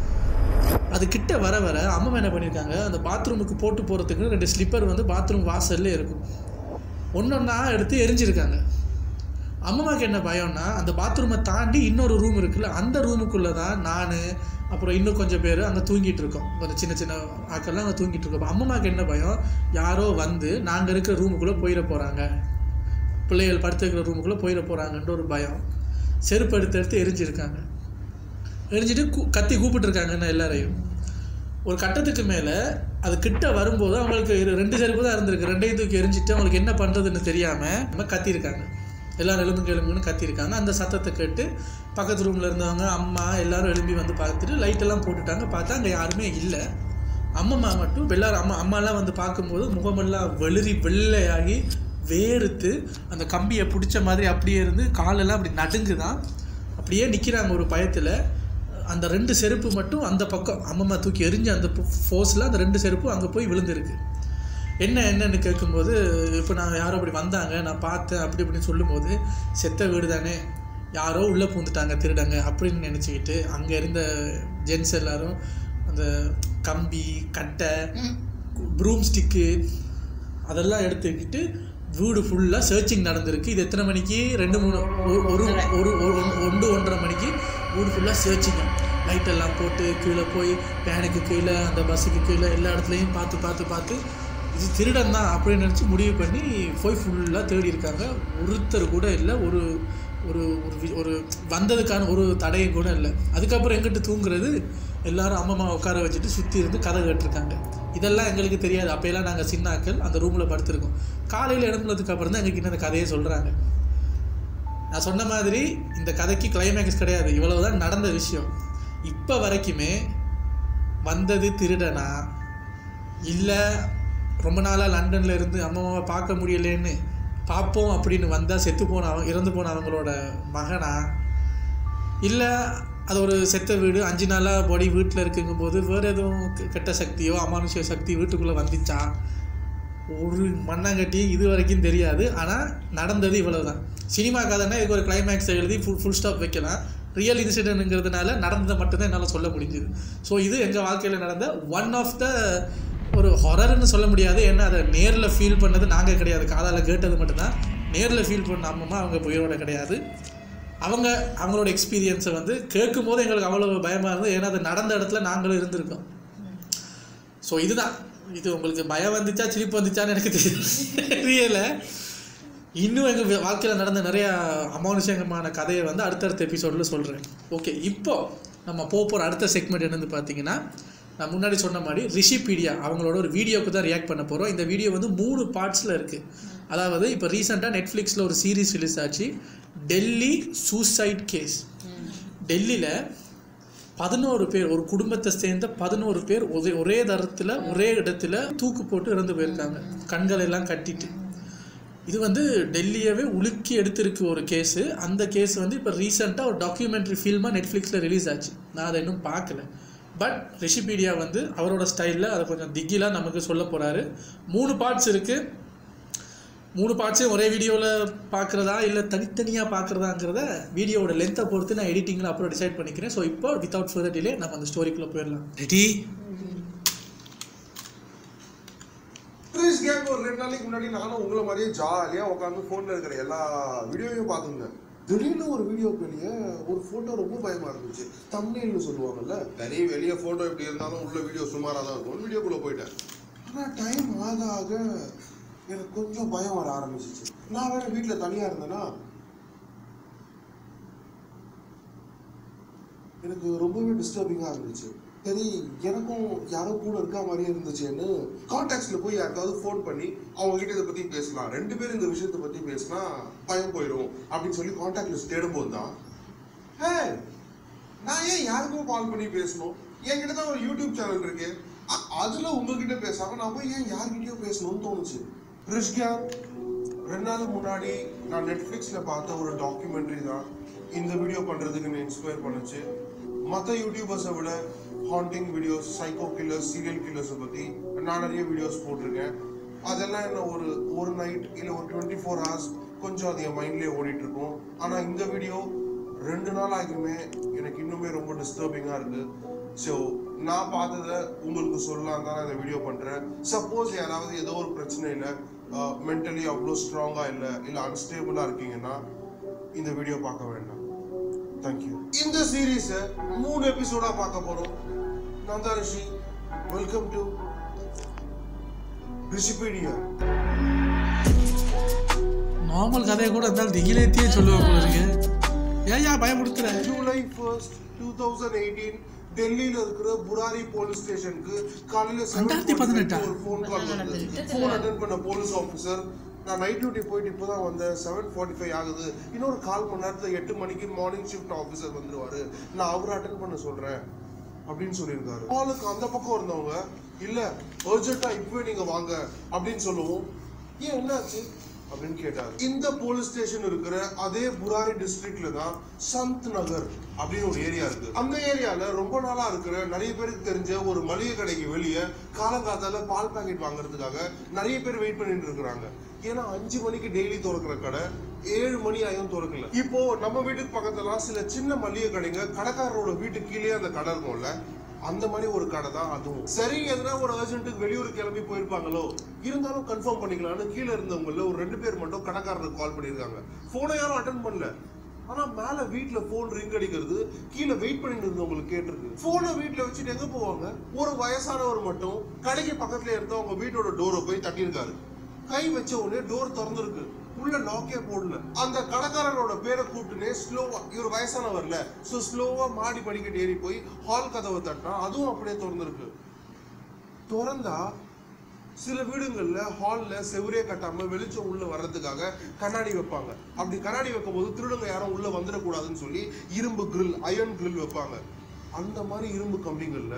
அது கிட்ட வர வர அம்மா என்ன பண்ணியிருக்காங்க அந்த பாத்ரூமுக்கு போட்டு போகிறதுக்கு ரெண்டு ஸ்லிப்பர் வந்து பாத்ரூம் வாசல்ல இருக்கும் ஒன்றொன்னா எடுத்து எரிஞ்சிருக்காங்க அம்மாவுக்கு என்ன பயம்னா அந்த பாத்ரூமை தாண்டி இன்னொரு ரூம் இருக்குல்ல அந்த ரூமுக்குள்ளே தான் நான் அப்புறம் இன்னும் கொஞ்சம் பேர் அங்கே தூங்கிட்டு இருக்கோம் கொஞ்சம் சின்ன சின்ன ஆக்கள்லாம் அங்கே தூங்கிட்டு இருக்கோம் அம்மாவுக்கு என்ன பயம் யாரோ வந்து நாங்கள் இருக்கிற ரூமுக்குள்ளே போயிட போகிறாங்க பிள்ளைகள் படுத்துக்கிற ரூமுக்குள்ளே போயிட போகிறாங்கன்ற ஒரு பயம் செருப்பு எடுத்து எடுத்து எரிஞ்சிருக்காங்க எரிஞ்சிட்டு கூ கத்தி கூப்பிட்டுருக்காங்கன்னு எல்லாரையும் ஒரு கட்டத்துக்கு மேலே அது கிட்ட வரும்போது அவங்களுக்கு இரு- ரெண்டு செருப்பு தான் இருந்திருக்கு ரெண்டையும் தூக்கி எரிஞ்சிட்டு அவங்களுக்கு என்ன பண்ணுறதுன்னு தெரியாமல் நம்ம கத்தியிருக்காங்க எல்லாரும் எலும்புங்க எலும்புன்னு கத்தியிருக்காங்க அந்த சத்தத்தை கேட்டு பக்கத்து ரூமில் இருந்தவங்க அம்மா எல்லாரும் எழும்பி வந்து பார்த்துட்டு லைட்டெல்லாம் போட்டுட்டாங்க பார்த்தா அங்கே யாருமே இல்லை அம்மம்மா மட்டும் எல்லாரும் அம்மா அம்மாலாம் வந்து பார்க்கும்போது முகமெல்லாம் வெளிரி வெள்ளையாகி வேர்த்து அந்த கம்பியை பிடிச்ச மாதிரி அப்படியே இருந்து காலெல்லாம் அப்படி நடுங்குதான் அப்படியே நிற்கிறாங்க ஒரு பயத்தில் அந்த ரெண்டு செருப்பு மட்டும் அந்த பக்கம் அம்மம்மா தூக்கி எரிஞ்ச அந்த ஃபோர்ஸில் அந்த ரெண்டு செருப்பும் அங்கே போய் விழுந்திருக்கு என்ன என்னன்னு கேட்கும்போது இப்போ நான் யாரோ அப்படி வந்தாங்க நான் பார்த்தேன் அப்படி இப்படின்னு சொல்லும்போது செத்த வீடு தானே யாரோ உள்ளே பூந்துட்டாங்க திருடங்க அப்படின்னு நினச்சிக்கிட்டு அங்கே இருந்த ஜென்ஸ் எல்லாரும் அந்த கம்பி கட்டை ப்ரூம் ஸ்டிக்கு அதெல்லாம் எடுத்துக்கிட்டு வீடு ஃபுல்லாக சர்ச்சிங் நடந்திருக்கு இது எத்தனை மணிக்கு ரெண்டு மூணு ஒரு- ஒரு ஒரு ஒரு- ஒன்று ஒன்றரை மணிக்கு வீடு ஃபுல்லாக சர்ச்சிங்க லைட்டெல்லாம் போட்டு கீழே போய் ஃபேனுக்கு கீழே அந்த பஸ்ஸுக்கு கீழே எல்லா இடத்துலையும் பார்த்து பார்த்து பார்த்து இது திருடன் தான் அப்படின்னு நினச்சி முடிவு பண்ணி போய் ஃபுல்லாக தேடி இருக்காங்க ஒருத்தர் கூட இல்லை ஒரு ஒரு ஒரு வி- ஒரு வந்ததுக்கான ஒரு தடையும் கூட இல்லை அதுக்கப்புறம் எங்கிட்டு தூங்குறது எல்லாரும் அம்மம்மா உட்கார வச்சுட்டு சுற்றி இருந்து கதை கேட்டிருக்காங்க இதெல்லாம் எங்களுக்கு தெரியாது அப்போயெல்லாம் நாங்கள் சின்னாக்கள் அந்த ரூமில் படுத்திருக்கோம் காலையில் எழும்புனதுக்கு அப்புறம் தான் எங்களுக்கு இன்னும் அந்த கதையை சொல்கிறாங்க நான் சொன்ன மாதிரி இந்த கதைக்கு கிளைமேக்ஸ் கிடையாது இவ்வளவுதான் நடந்த விஷயம் இப்போ வரைக்குமே வந்தது திருடனா இல்லை ரொம்ப நாளாக லண்டனில் இருந்து அம்மாவை பார்க்க முடியலேன்னு பார்ப்போம் அப்படின்னு வந்தால் செத்து போன அவன் இறந்து போன அவங்களோட மகனா இல்லை அது ஒரு செத்த வீடு அஞ்சு நாளாக பாடி வீட்டில் இருக்குங்கும்போது வேறு எதுவும் கெ- கெட்ட சக்தியோ அமானுஷ்ய சக்தி வீட்டுக்குள்ளே வந்துச்சா ஒரு மண்ணாங்கட்டியும் இது வரைக்கும் தெரியாது ஆனால் நடந்தது இவ்வளவு தான் சினிமா கதைன்னா இதுக்கு ஒரு கிளைமேக்ஸ் எழுதி ஃபுல் ஃபுல் ஸ்டாப் வைக்கலாம் ரியல் இன்சிடென்ட்ங்கிறதுனால நடந்ததை மட்டும்தான் என்னால் சொல்ல முடிஞ்சுது ஸோ இது எங்கள் வாழ்க்கையில் நடந்த ஒன் ஆஃப் த ஒரு ஹொரர்னு சொல்ல முடியாது ஏன்னா அதை நேரில் ஃபீல் பண்ணது நாங்கள் கிடையாது காதால் கேட்டது மட்டும்தான் நேரில் ஃபீல் பண்ண அம்மம்மா அவங்க உயிரோட கிடையாது அவங்க அவங்களோட எக்ஸ்பீரியன்ஸை வந்து கேட்கும் போது எங்களுக்கு அவ்வளோ பயமாக இருந்தது ஏன்னா அது நடந்த இடத்துல நாங்களும் இருந்திருக்கோம் ஸோ இதுதான் இது உங்களுக்கு பயம் வந்துச்சா சிரிப்பு வந்துச்சான்னு எனக்கு தெரியல இன்னும் எங்கள் வாழ்க்கையில் நடந்த நிறையா அமானுஷங்கமான கதையை வந்து அடுத்தடுத்த எபிசோடில் சொல்கிறேன் ஓகே இப்போ நம்ம போக போகிற அடுத்த செக்மெண்ட் என்னன்னு பார்த்தீங்கன்னா நான் முன்னாடி சொன்ன மாதிரி ரிஷிபீடியா அவங்களோட ஒரு வீடியோக்கு தான் ரியாக்ட் பண்ண போகிறோம் இந்த வீடியோ வந்து மூணு பார்ட்ஸில் இருக்குது அதாவது இப்போ ரீசெண்டாக நெட்ஃப்ளிக்ஸில் ஒரு சீரிஸ் ரிலீஸ் ஆச்சு டெல்லி சூசைட் கேஸ் டெல்லியில் பதினோரு பேர் ஒரு குடும்பத்தை சேர்ந்த பதினோரு பேர் ஒரே ஒரே தரத்தில் ஒரே இடத்துல தூக்கு போட்டு இறந்து போயிருக்காங்க கண்கள் எல்லாம் கட்டிட்டு இது வந்து டெல்லியவே உலுக்கி எடுத்திருக்கு ஒரு கேஸு அந்த கேஸ் வந்து இப்போ ரீசெண்டாக ஒரு டாக்குமெண்ட்ரி ஃபில்மாக நெட்ஃப்ளிக்ஸில் ரிலீஸ் ஆச்சு நான் அதை இன்னும் பார்க்கல பட் ரெசிபீடியா வந்து அவரோட ஸ்டைலில் அதை கொஞ்சம் திகிலாக நமக்கு சொல்ல போகிறாரு மூணு பார்ட்ஸ் இருக்குது மூணு பார்ட்ஸையும் ஒரே வீடியோவில் பார்க்குறதா இல்லை தனித்தனியாக பார்க்குறதாங்கிறத வீடியோவோட லென்த்தை பொறுத்து நான் எடிட்டிங்கில் அப்புறம் டிசைட் பண்ணிக்கிறேன் ஸோ இப்போ வித்தவுட் ஃபர்தர் டிலே நம்ம அந்த ஸ்டோரிக்குள்ளே போயிடலாம் ரெடி கிறிஸ் கேங் ஒரு ரெண்டு நாளைக்கு முன்னாடி நானும் உங்களை மாதிரியே ஜாலியாக உட்காந்து ஃபோனில் இருக்கிற எல்லா வீடியோவையும் பார்த்துருந்தேன் திடீர்னு ஒரு வீடியோ வெளியே ஒரு ஃபோட்டோ ரொம்ப பயமா இருந்துச்சு தம்னேல்னு சொல்லுவாங்கல்ல சரி வெளியே ஃபோட்டோ எப்படி இருந்தாலும் உள்ள வீடியோ சுமாராக தான் இருக்கும் வீடியோக்குள்ளே போயிட்டேன் ஆனால் டைம் ஆக ஆக எனக்கு கொஞ்சம் பயம் வர ஆரம்பிச்சிச்சு நான் வேற வீட்டில் தனியாக இருந்தேன்னா எனக்கு ரொம்பவே டிஸ்டர்பிங்காக இருந்துச்சு சரி எனக்கும் யாரோ கூட இருக்கா மாதிரியே இருந்துச்சுன்னு கான்டாக்ட்ஸில் போய் யாருக்காவது ஃபோன் பண்ணி அவங்க கிட்ட இதை பற்றி பேசலாம் ரெண்டு பேரும் இந்த விஷயத்தை பற்றி பேசினா பயம் போயிடும் அப்படின்னு சொல்லி கான்டாக்ட் லிஸ்ட் தேடும்போது தான் ஹே நான் ஏன் யாருக்கும் கால் பண்ணி பேசணும் என்கிட்ட தான் ஒரு யூடியூப் சேனல் இருக்கு அ- அதுல உங்ககிட்ட பேசாம நான் போய் ஏன் யார்கிட்டயோ பேசணும்னு தோணுச்சு ரிஷ்கா ரெண்டு நாள் முன்னாடி நான் நெட்ஃப்ளிக்ஸ்ல பார்த்த ஒரு டாக்குமெண்ட்ரி தான் இந்த வீடியோ பண்றதுக்கு என்ன இன்ஸ்பயர் பண்ணுச்சு மற்ற யூடியூபர்ஸை விட haunting videos psycho killers serial கில்லர்ஸை பத்தி நான் நிறைய வீடியோஸ் போட்டிருக்கேன் அதெல்லாம் என்ன ஒரு ஒரு நைட் இல்லை ஒரு டுவெண்ட்டி ஃபோர் ஹவர்ஸ் கொஞ்சம் அது என் மைண்ட்லேயே ஓடிட்டு இருக்கும் ஆனால் இந்த வீடியோ ரெண்டு நாள் ஆகியுமே எனக்கு இன்னுமே ரொம்ப டிஸ்டர்பிங்காக இருக்கு ஸோ நான் பார்த்ததை உங்களுக்கு சொல்லலாம் தான் நான் இந்த வீடியோ பண்ணுறேன் சப்போஸ் யாராவது ஏதோ ஒரு பிரச்சனையில் மென்டலி அவ்வளோ ஸ்ட்ராங்காக இல்லை இல்லை அன்ஸ்டேபிளாக இருக்கீங்கன்னா இந்த வீடியோ பார்க்க வேண்டாம் தேங்க்யூ இந்த சீரீஸை மூணு எபிசோடாக பார்க்க போகிறோம் நான் தான் Rishi welcome to Rishipedia normal கதையை கூட இருந்தாலும் திகிலேத்தியே சொல்லுவோம் போல இருக்கு ஏயா பயமுடுத்துற July first two thousand eighteen டெல்லியில இருக்கிற புராரி போலீஸ் ஸ்டேஷனுக்கு காலையில ரெண்டாயிரத்தி பதினெட்டா? ஒரு ஃபோன் கால் வந்தது ஃபோன் அட்டன் பண்ண போலீஸ் ஆஃபீஸர் நான் நைட் டியூட்டி போயிட்டு இப்போதான் வந்தேன் செவன் ஃபார்ட்டி ஃபைவ் ஆகுது இன்னொரு கால் மணி நேரத்தில் எட்டு மணிக்கு மார்னிங் ஷிஃப்ட் ஆஃபீஸர் வந்துருவாரு நான் அவரை அட்டன் பண்ண சொல்றேன் அப்படின்னு சொல்லியிருக்காரு காலுக்கு அந்த பக்கம் இருந்தவங்க இல்ல அர்ஜென்ட்டா இப்பவே நீங்க வாங்க அப்படின்னு சொல்லுவோம் ஏன் என்னாச்சு அப்படின்னு கேட்டாரு இந்த போலீஸ் ஸ்டேஷன் இருக்கிற அதே புராரி டிஸ்ட்ரிக்ட்ல தான் சந்த் நகர் அப்படின்னு ஒரு ஏரியா இருக்கு அந்த ஏரியால ரொம்ப நாளா இருக்கிற நிறைய பேருக்கு தெரிஞ்ச ஒரு மளிகை கடைக்கு வெளியே காலங்காத்தால பால் பாக்கெட் வாங்குறதுக்காக நிறைய பேர் வெயிட் பண்ணிட்டு இருக்கிறாங்க ஏன்னா அஞ்சு மணிக்கு டெய்லி திறக்கிற கடை ஏழு மணி ஆயும் திறக்கல இப்போ நம்ம வீட்டுக்கு பக்கத்துல சில சின்ன மளிகை கடைங்க கடைக்காரரோட வீட்டுக்கு கீழே அந்த கடை இருக்கும்ல அந்த மாதிரி ஒரு கடை தான் அதுவும் சரி எதுனா ஒரு அர்ஜென்ட்டுக்கு வெளியூர் கிளம்பி போயிருப்பாங்களோ இருந்தாலும் கன்ஃபார்ம் பண்ணிக்கலாம்னு கீழே இருந்தவங்கள ஒரு ரெண்டு பேர் மட்டும் கடைக்காரருக்கு கால் பண்ணியிருக்காங்க ஃபோனை யாரும் அட்டன் பண்ணல ஆனா மேல வீட்ல போன் ரிங் அடிக்கிறது கீழே வெயிட் பண்ணிட்டு இருந்தவங்களுக்கு கேட்டிருக்கு போனை வீட்ல வச்சுட்டு எங்க போவாங்க ஒரு வயசானவர் மட்டும் கடைக்கு பக்கத்துல இருந்த அவங்க வீட்டோட டோரை போய் தட்டியிருக்காரு கை வச்ச உடனே டோர் திறந்திருக்கு உள்ள லாக்கே போடல அந்த கடைக்காரரோட பேரை கூப்பிட்டுனே ஸ்லோவா இவர் வயசானவர்ல சோ ஸ்லோவா மாடி படிக்கட்டு ஏறி போய் ஹால் கதவை தட்டினா அதுவும் அப்படியே திறந்திருக்கு திறந்தா சில வீடுங்கள்ல ஹால்ல செவரே கட்டாம வெளிச்சம் உள்ள வர்றதுக்காக கண்ணாடி வைப்பாங்க அப்படி கண்ணாடி வைக்கும் போது திருடங்க யாரும் உள்ள வந்துடக்கூடாதுன்னு சொல்லி இரும்பு கிரில் அயன் கிரில் வைப்பாங்க அந்த மாதிரி இரும்பு கம்பிங்கள்ல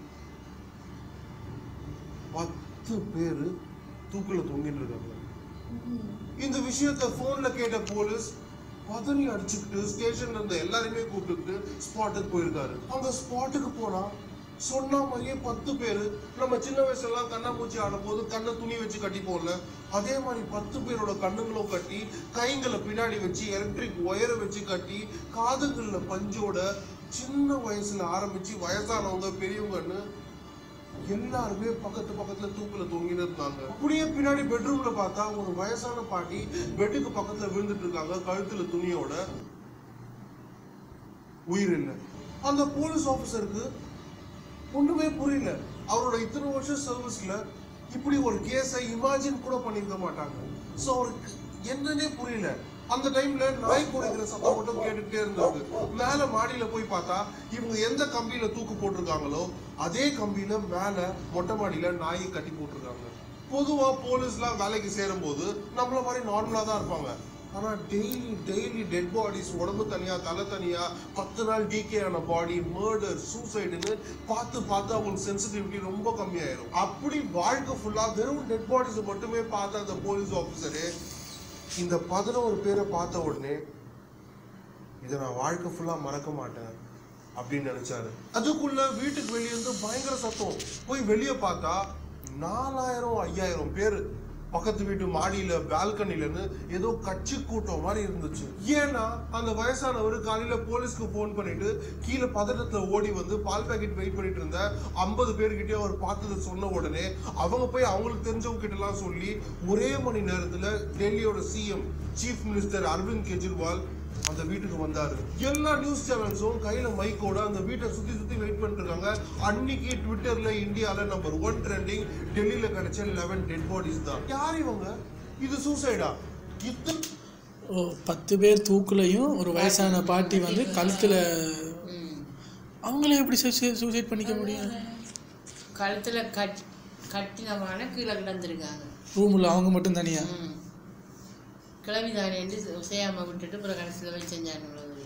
பத்து பேரு தூக்குல தொங்கிட்டு இருக்காங்க இந்த விஷயத்த போன்ல கேட்ட போலீஸ் பதறி அடிச்சுக்கிட்டு ஸ்டேஷன்ல இருந்த எல்லாரையுமே கூப்பிட்டு ஸ்பாட்டுக்கு போயிருக்காரு அந்த ஸ்பாட்டுக்கு போனா சொன்ன மாதிரியே பத்து பேரு நம்ம சின்ன வயசுல எல்லாம் கண்ணாமூச்சி ஆடும் போது கண்ணை துணி வச்சு கட்டிப்போம்ல அதே மாதிரி பத்து பேரோட கண்ணுங்களும் கட்டி கைங்களை பின்னாடி வச்சு எலக்ட்ரிக் ஒயரை வச்சு கட்டி காதுகள்ல பஞ்சோட சின்ன வயசுல ஆரம்பிச்சு வயசானவங்க பெரியவங்கன்னு எல்லாருமே பக்கத்து பக்கத்துல தூக்குல தொங்கிட்டு இருந்தாங்க அப்படியே பின்னாடி பெட்ரூம்ல பார்த்தா ஒரு வயசான பாட்டி பெட்டுக்கு பக்கத்துல விழுந்துட்டு இருக்காங்க கழுத்துல துணியோட உயிர் இல்லை அந்த போலீஸ் ஆபீசருக்கு ஒண்ணுமே புரியல அவரோட இத்தனை வருஷம் சர்வீஸ்ல இப்படி ஒரு கேஸை இமேஜின் கூட பண்ணிருக்க மாட்டாங்க சோ அவருக்கு என்னன்னே புரியல அந்த டைம்ல நாய் குறைக்கிற சத்தம் மட்டும் கேட்டுட்டே இருந்திருக்கு மேல மாடியில போய் பார்த்தா இவங்க எந்த கம்பியில தூக்கு போட்டிருக்காங்களோ அதே கம்பியில மேல மொட்டை மாடியில நாயை கட்டி போட்டிருக்காங்க பொதுவா போலீஸ்லாம் வேலைக்கு சேரும் போது நம்மள மாதிரி நார்மலா தான் இருப்பாங்க ஆனா டெய்லி டெய்லி டெட் பாடிஸ் உடம்பு தனியா தலை தனியா பத்து நாள் டிகே ஆன பாடி மர்டர் சூசைடுன்னு பார்த்து பார்த்து அவங்களுக்கு சென்சிட்டிவிட்டி ரொம்ப கம்மியாயிரும் அப்படி வாழ்க்கை ஃபுல்லா வெறும் டெட் பாடிஸ் மட்டுமே பார்த்த அந்த போலீஸ் ஆஃபீஸரு இந்த பதினோரு பேரை பார்த்த உடனே இதை நான் வாழ்க்கை ஃபுல்லா மறக்க மாட்டேன் அப்படின்னு நினைச்சாரு அதுக்குள்ள வீட்டுக்கு வெளியே இருந்து பயங்கர சத்தம் போய் வெளியே பார்த்தா நாலாயிரம் ஐயாயிரம் பேர் பக்கத்து வீட்டு மாடியில பால்கனிலன்னு ஏதோ கட்சி கூட்டம் மாதிரி இருந்துச்சு ஏன்னா அந்த வயசானவர் காலையில போலீஸ்க்கு ஃபோன் பண்ணிட்டு கீழே பதட்டத்துல ஓடி வந்து பால் பாக்கெட் வெயிட் பண்ணிட்டு இருந்த ஐம்பது பேர்கிட்டயே அவர் பார்த்ததை சொன்ன உடனே அவங்க போய் அவங்களுக்கு தெரிஞ்சவங்க கிட்ட எல்லாம் சொல்லி ஒரே மணி நேரத்துல டெல்லியோட CM chief minister Arvind Kejriwal அந்த வீட்டுக்கு வந்தாரு எல்லா நியூஸ் சேனல்ஸும் கையில மைக்கோட அந்த வீட்டை சுத்தி சுத்தி வெயிட் பண்ணிட்டு இருக்காங்க அன்னைக்கு ட்விட்டர்ல இந்தியால நம்பர் ஒன் ட்ரெண்டிங் டெல்லியில கிடைச்ச லெவன் டெட் பாடிஸ் தான் யார் இவங்க இது சூசைடா இத்தனை ஓ பத்து பேர் தூக்குலையும் ஒரு வயசான பாட்டி வந்து கழுத்தில் ம். அவங்களே எப்படி சூசைட் பண்ணிக்க முடியும் கழுத்துல கட் கட்டினமான கீழே கிடந்திருக்காங்க ரூமில் அவங்க மட்டும் தனியா ம் கிளவி தானேன்னு செய்யாம விட்டுட்டு அப்புறம் கடைசியில் போய் செஞ்சாங்க இவ்வளவு.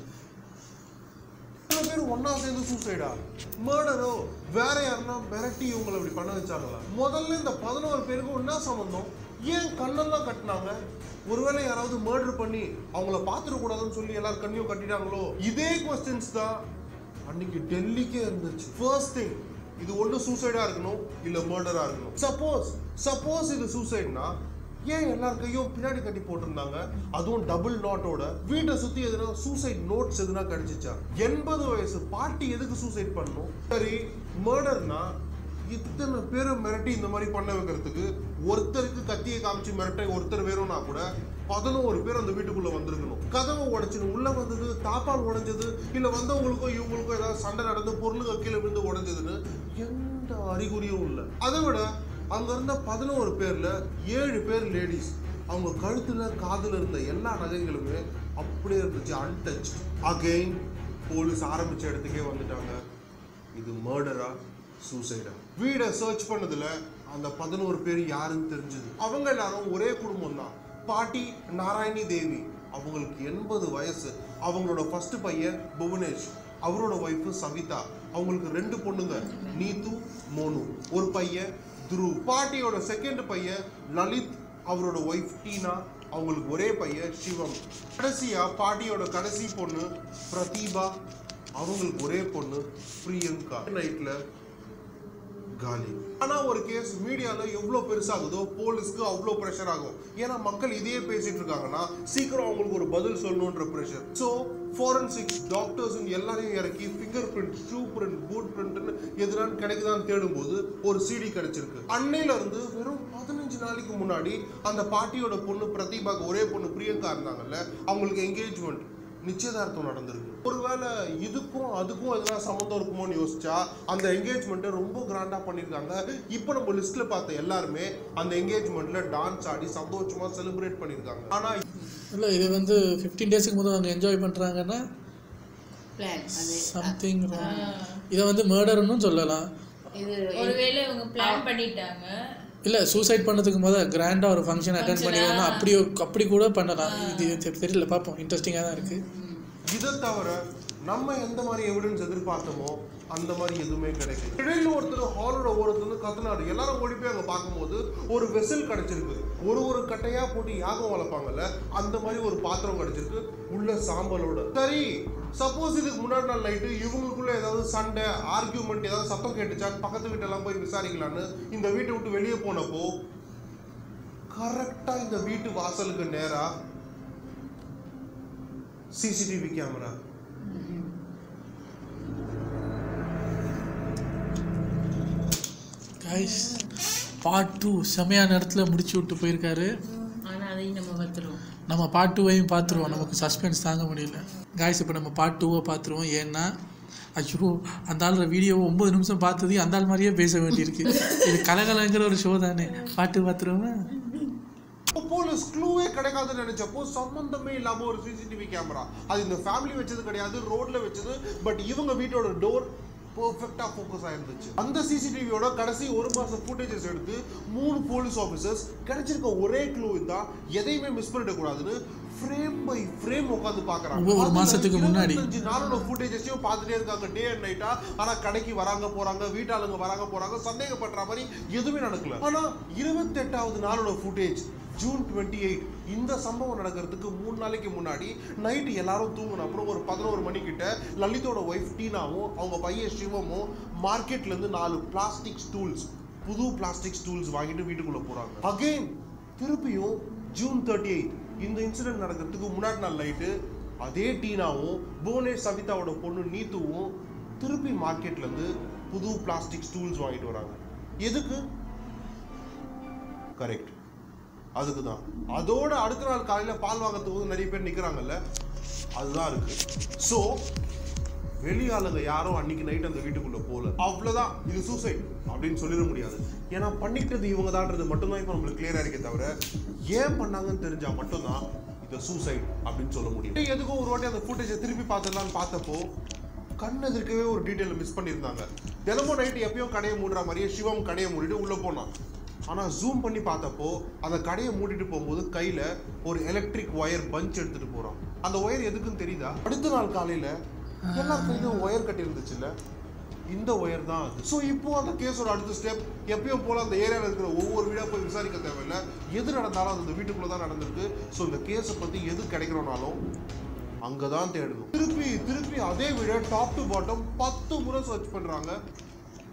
இத்தனை பேர் ஒண்ணா சேர்ந்து சூசைடா மர்டரோ வேற யாருன்னா மிரட்டி இவங்களை இப்படி பண்ண வச்சாங்களா முதல்ல இந்த பதினோரு பேருக்கும் என்ன சம்பந்தம் ஏன் கண்ணெல்லாம் கட்டினாங்க ஒருவேளை யாராவது மர்டர் பண்ணி அவங்கள பார்த்துட கூடாதுன்னு சொல்லி எல்லாரும் கண்ணையும் கட்டிட்டாங்களோ இதே கொஸ்டின்ஸ் தான் அன்னைக்கு டெல்லிக்கே இருந்துச்சு ஃபர்ஸ்ட் திங் இது ஒண்ணு சூசைடா இருக்கணும் இல்ல மர்டரா இருக்கணும் சப்போஸ் சப்போஸ் இது சூசைட்னா ஏன் எல்லார் கையும் பின்னாடி கட்டி போட்டிருந்தாங்க அதுவும் டபுள் நாட்டோட வீட்டை சுத்தி எதுனா சூசைட் நோட்ஸ் எதுனா கிடைச்சிச்சா எண்பது வயசு பாட்டி எதுக்கு சூசைட் பண்ணணும் சரி மர்டர்னா இத்தனை பேரை மிரட்டி இந்த மாதிரி பண்ண வைக்கிறதுக்கு ஒருத்தருக்கு கத்தியை காமிச்சு மிரட்ட ஒருத்தர் வேணும்னா கூட பதினோரு பேர் அந்த வீட்டுக்குள்ள வந்திருக்கணும் கதவை உடைச்சிட்டு உள்ள வந்தது தாப்பால் உடைஞ்சது இல்ல வந்தவங்களுக்கும் இவங்களுக்கும் ஏதாவது சண்டை நடந்து பொருளுக்கு கீழே விழுந்து உடைஞ்சதுன்னு எந்த அறிகுறியும் இல்லை அதை விட அங்க இருந்த பதினோரு பேர்ல ஏழு பேர் லேடிஸ் அவங்க கழுத்துல காதுல இருந்த எல்லா நகைகளுமே அப்படியே இருந்துச்சு அன்டச் அகைன் போலீஸ் ஆரம்பிச்ச இடத்துக்கே வந்துட்டாங்க இது மர்டரா சூசைடா வீடை சர்ச் பண்ணதுல அந்த பதினோரு பேர் யாருன்னு தெரிஞ்சது அவங்க எல்லாரும் ஒரே குடும்பம் தான் பாட்டி நாராயணி தேவி அவங்களுக்கு எண்பது வயசு அவங்களோட ஃபர்ஸ்ட் பையன் புவனேஷ் அவரோட ஒய்ஃபு சவிதா அவங்களுக்கு ரெண்டு பொண்ணுங்க நீத்து மோனு ஒரு பையன் துருவ் பாட்டியோட செகண்ட் பையன் லலித் அவரோட ஒய்ஃப் டீனா அவங்களுக்கு ஒரே பையன் சிவம் கடைசியா பாட்டியோட கடைசி பொண்ணு பிரதீபா அவங்களுக்கு ஒரே பொண்ணு பிரியங்கா நைட்ல காலி ஆனா ஒரு கேஸ் மீடியால எவ்வளவு பெருசாகுதோ போலீஸ்க்கு அவ்வளோ ப்ரெஷர் ஆகும் ஏன்னா மக்கள் இதையே பேசிட்டு இருக்காங்கன்னா சீக்கிரம் அவங்களுக்கு ஒரு பதில் சொல்லணுன்ற ப்ரெஷர் ஸோ ஃபாரன்சிக் டாக்டர்ஸ் எல்லாரையும் இறக்கி finger print shoe print boot பிரிண்ட்னு எதுனாலும் கிடைக்குதான்னு தேடும்போது ஒரு சிடி கிடைச்சிருக்கு அன்னையில இருந்து வெறும் பதினஞ்சு நாளைக்கு முன்னாடி அந்த பாட்டியோட பொண்ணு பிரதீபாக்கு ஒரே பொண்ணு பிரியங்கா இருந்தாங்கல்ல அவங்களுக்கு என்கேஜ்மெண்ட் நிச்சயதார்த்தம் நடந்திருக்கு ஒருவேளை இதுக்கும் அதுக்கும் எதனா சம்மந்தம் இருக்குமோன்னு யோசிச்சா அந்த என்கேஜ்மெண்ட்டை ரொம்ப கிராண்டா பண்ணியிருக்காங்க இப்போ நம்ம லிஸ்ட்ல பார்த்த எல்லாருமே அந்த என்கேஜ்மெண்ட்ல டான்ஸ் ஆடி சந்தோஷமா செலிப்ரேட் பண்ணியிருக்காங்க ஆனா இல்லை இது வந்து ஃபிஃப்டீன் டேஸ்க்கு முதல் அவங்க என்ஜாய் பண்ணுறாங்கன்னா பிளான் அது சம்திங் இதை வந்து மர்டர்னு சொல்லலாம் இது ஒருவேளை இவங்க பிளான் பண்ணிட்டாங்க இல்லை சூசைட் பண்ணதுக்கு முதல் கிராண்டாக ஒரு ஃபங்க்ஷன் அட்டன் பண்ணிடுவோம்னா அப்படி அப்படி கூட பண்ணலாம் இது தெ- தெரியல பார்ப்போம் இன்ட்ரெஸ்டிங்காக தான் இருக்குது இதை தவிர நம்ம எந்த மாதிரி எவிடன்ஸ் எதிர்பார்த்தோமோ அந்த மாதிரி எதுவுமே கிடைக்கல இடையில ஒருத்தர் ஹாலோட ஓரத்துல இருந்து கத்துனாரு எல்லாரும் ஓடி போய் அங்க பார்க்கும்போது ஒரு வெசல் கிடைச்சிருக்கு ஒரு ஒரு கட்டையா போட்டு யாகம் வளர்ப்பாங்கல்ல அந்த மாதிரி ஒரு பாத்திரம் கிடைச்சிருக்கு உள்ள சாம்பலோட சரி சப்போஸ் இதுக்கு முன்னாடி நாள் நைட்டு இவங்களுக்குள்ள ஏதாவது சண்டை ஆர்கியூமெண்ட் ஏதாவது சத்தம் கேட்டுச்சா பக்கத்து வீட்டெல்லாம் போய் விசாரிக்கலான்னு இந்த வீட்டை விட்டு வெளியே போனப்போ கரெக்டா இந்த வீட்டு வாசலுக்கு நேரா CCTV camera guys part two செமையான இடத்துல முடிச்சு விட்டு போயிருக்காரு ஆனா அதையும் நம்ம பார்த்துருவோம் நம்ம பார்ட் டூவையும் பார்த்துருவோம் நமக்கு சஸ்பென்ஸ் தாங்க முடியல காய்ஸ் இப்போ நம்ம பார்ட் டூவை பார்த்துருவோம் ஏன்னா ஐயோ அந்த ஆள் வீடியோவை ஒம்பது நிமிஷம் பார்த்தது அந்த ஆள் மாதிரியே பேச வேண்டியிருக்கு இது கலகலங்கிற ஒரு ஷோ தானே பாட்டு பார்த்துருவோமா போலீஸ் க்ளூவே கிடைக்காதுன்னு நினைச்சப்போ சம்பந்தமே இல்லாம ஒரு சிசிடிவி கேமரா அது இந்த ஃபேமிலி வச்சது கிடையாது ரோட்ல வச்சது பட் இவங்க வீட்டோட டோர் பெர்ஃபெக்டா ஃபோக்கஸ் ஆயிருந்துச்சு அந்த சிசிடிவியோட கடைசி ஒரு மாசம் ஃபுட்டேஜஸ் எடுத்து மூணு போலீஸ் ஆஃபீஸர்ஸ் கிடைச்சிருக்க ஒரே க்ளூ தான் எதையுமே மிஸ் பண்ணிடக்கூடாதுன்னு ஃப்ரேம் பை ஃப்ரேம் உட்காந்து பாக்குறாங்க ஒவ்வொரு அதுல மாசத்துக்கு முன்னாடி. 25 நாளோட ஃபுட்டேஜஸையும் பார்த்துட்டே இருக்காங்க டே அண்ட் நைட்டா ஆனா கடைக்கு வராங்க போறாங்க வீட்டாளுங்க வராங்க போறாங்க சந்தேகப்படுற மாதிரி எதுவுமே நடக்கல ஆனா இருபத்தெட்டாவது நாளோட ஃபுட்டேஜ் ஜூன் டுவெண்ட்டி எயிட் இந்த சம்பவம் நடக்கிறதுக்கு மூணு நாளைக்கு முன்னாடி நைட்டு எல்லாரும் தூங்கின அப்புறம் ஒரு பதினோரு மணிக்கிட்ட லலிதோட ஒய்ஃப் டீனாவும் அவங்க பையன் சிவமும் மார்க்கெட்ல இருந்து நாலு பிளாஸ்டிக் ஸ்டூல்ஸ் புது பிளாஸ்டிக் ஸ்டூல்ஸ் வாங்கிட்டு வீட்டுக்குள்ள போறாங்க அகைன் திருப்பியும் ஜூன் தேர்ட்டி எயிட் இந்த இன்சிடென்ட் நடக்கிறதுக்கு முன்னாடி நாள் நைட்டு அதே டீனாவும் புவனேஷ் சவிதாவோட பொண்ணு நீத்துவும் திருப்பி மார்க்கெட்ல இருந்து புது பிளாஸ்டிக் ஸ்டூல்ஸ் வாங்கிட்டு வராங்க எதுக்கு கரெக்ட் அதுக்கு தான் அதோட அடுத்த நாள் காலையில பால் வாங்குறதுக்கு வந்து நிறைய பேர் நிக்கிறாங்கல்ல அதுதான் இருக்கு ஸோ வெளியாளுங்க யாரும் அன்னைக்கு நைட் அந்த வீட்டுக்குள்ள போல அவ்வளவுதான் இது சூசைட் அப்படின்னு சொல்லிட முடியாது ஏன்னா பண்ணிக்கிட்டது இவங்க தான்ன்றது மட்டும்தான் இப்போ நம்மளுக்கு கிளியரா இருக்கே தவிர ஏன் பண்ணாங்கன்னு தெரிஞ்சா மட்டும்தான் இதை சூசைட் அப்படின்னு சொல்ல முடியும் எதுக்கும் ஒரு வாட்டி அந்த ஃபுட்டேஜை திருப்பி பார்த்துடலாம்னு பார்த்தப்போ கண் எதிர்க்கவே ஒரு டீட்டெயில் மிஸ் பண்ணியிருந்தாங்க தினமும் நைட்டு எப்பயும் கடையை மூடுற மாதிரியே சிவம் கடையை மூடிட்டு உள்ள போனான் ஆனா ஜூம் பண்ணி பார்த்தப்போ அந்த கடையை மூடிட்டு போகும்போது கையில ஒரு எலக்ட்ரிக் ஒயர் பஞ்ச் எடுத்துட்டு போறான் அந்த ஒயர் எதுக்குன்னு தெரியுதா அடுத்த நாள் காலையில எல்லா கையிலும் ஒயர் கட்டி இருந்துச்சுல்ல இந்த ஒயர் தான் அது ஸோ இப்போ அந்த கேஸோட அடுத்த ஸ்டெப் எப்பயும் போல அந்த ஏரியாவில் இருக்கிற ஒவ்வொரு வீடாக போய் விசாரிக்க தேவையில்ல எது நடந்தாலும் அது அந்த வீட்டுக்குள்ள தான் நடந்திருக்கு ஸோ இந்த கேஸை பத்தி எது கிடைக்கிறோனாலும் அங்கே தான் தேடணும் திருப்பி திருப்பி அதே வீடை டாப் டு பாட்டம் பத்து முறை சர்ச் பண்றாங்க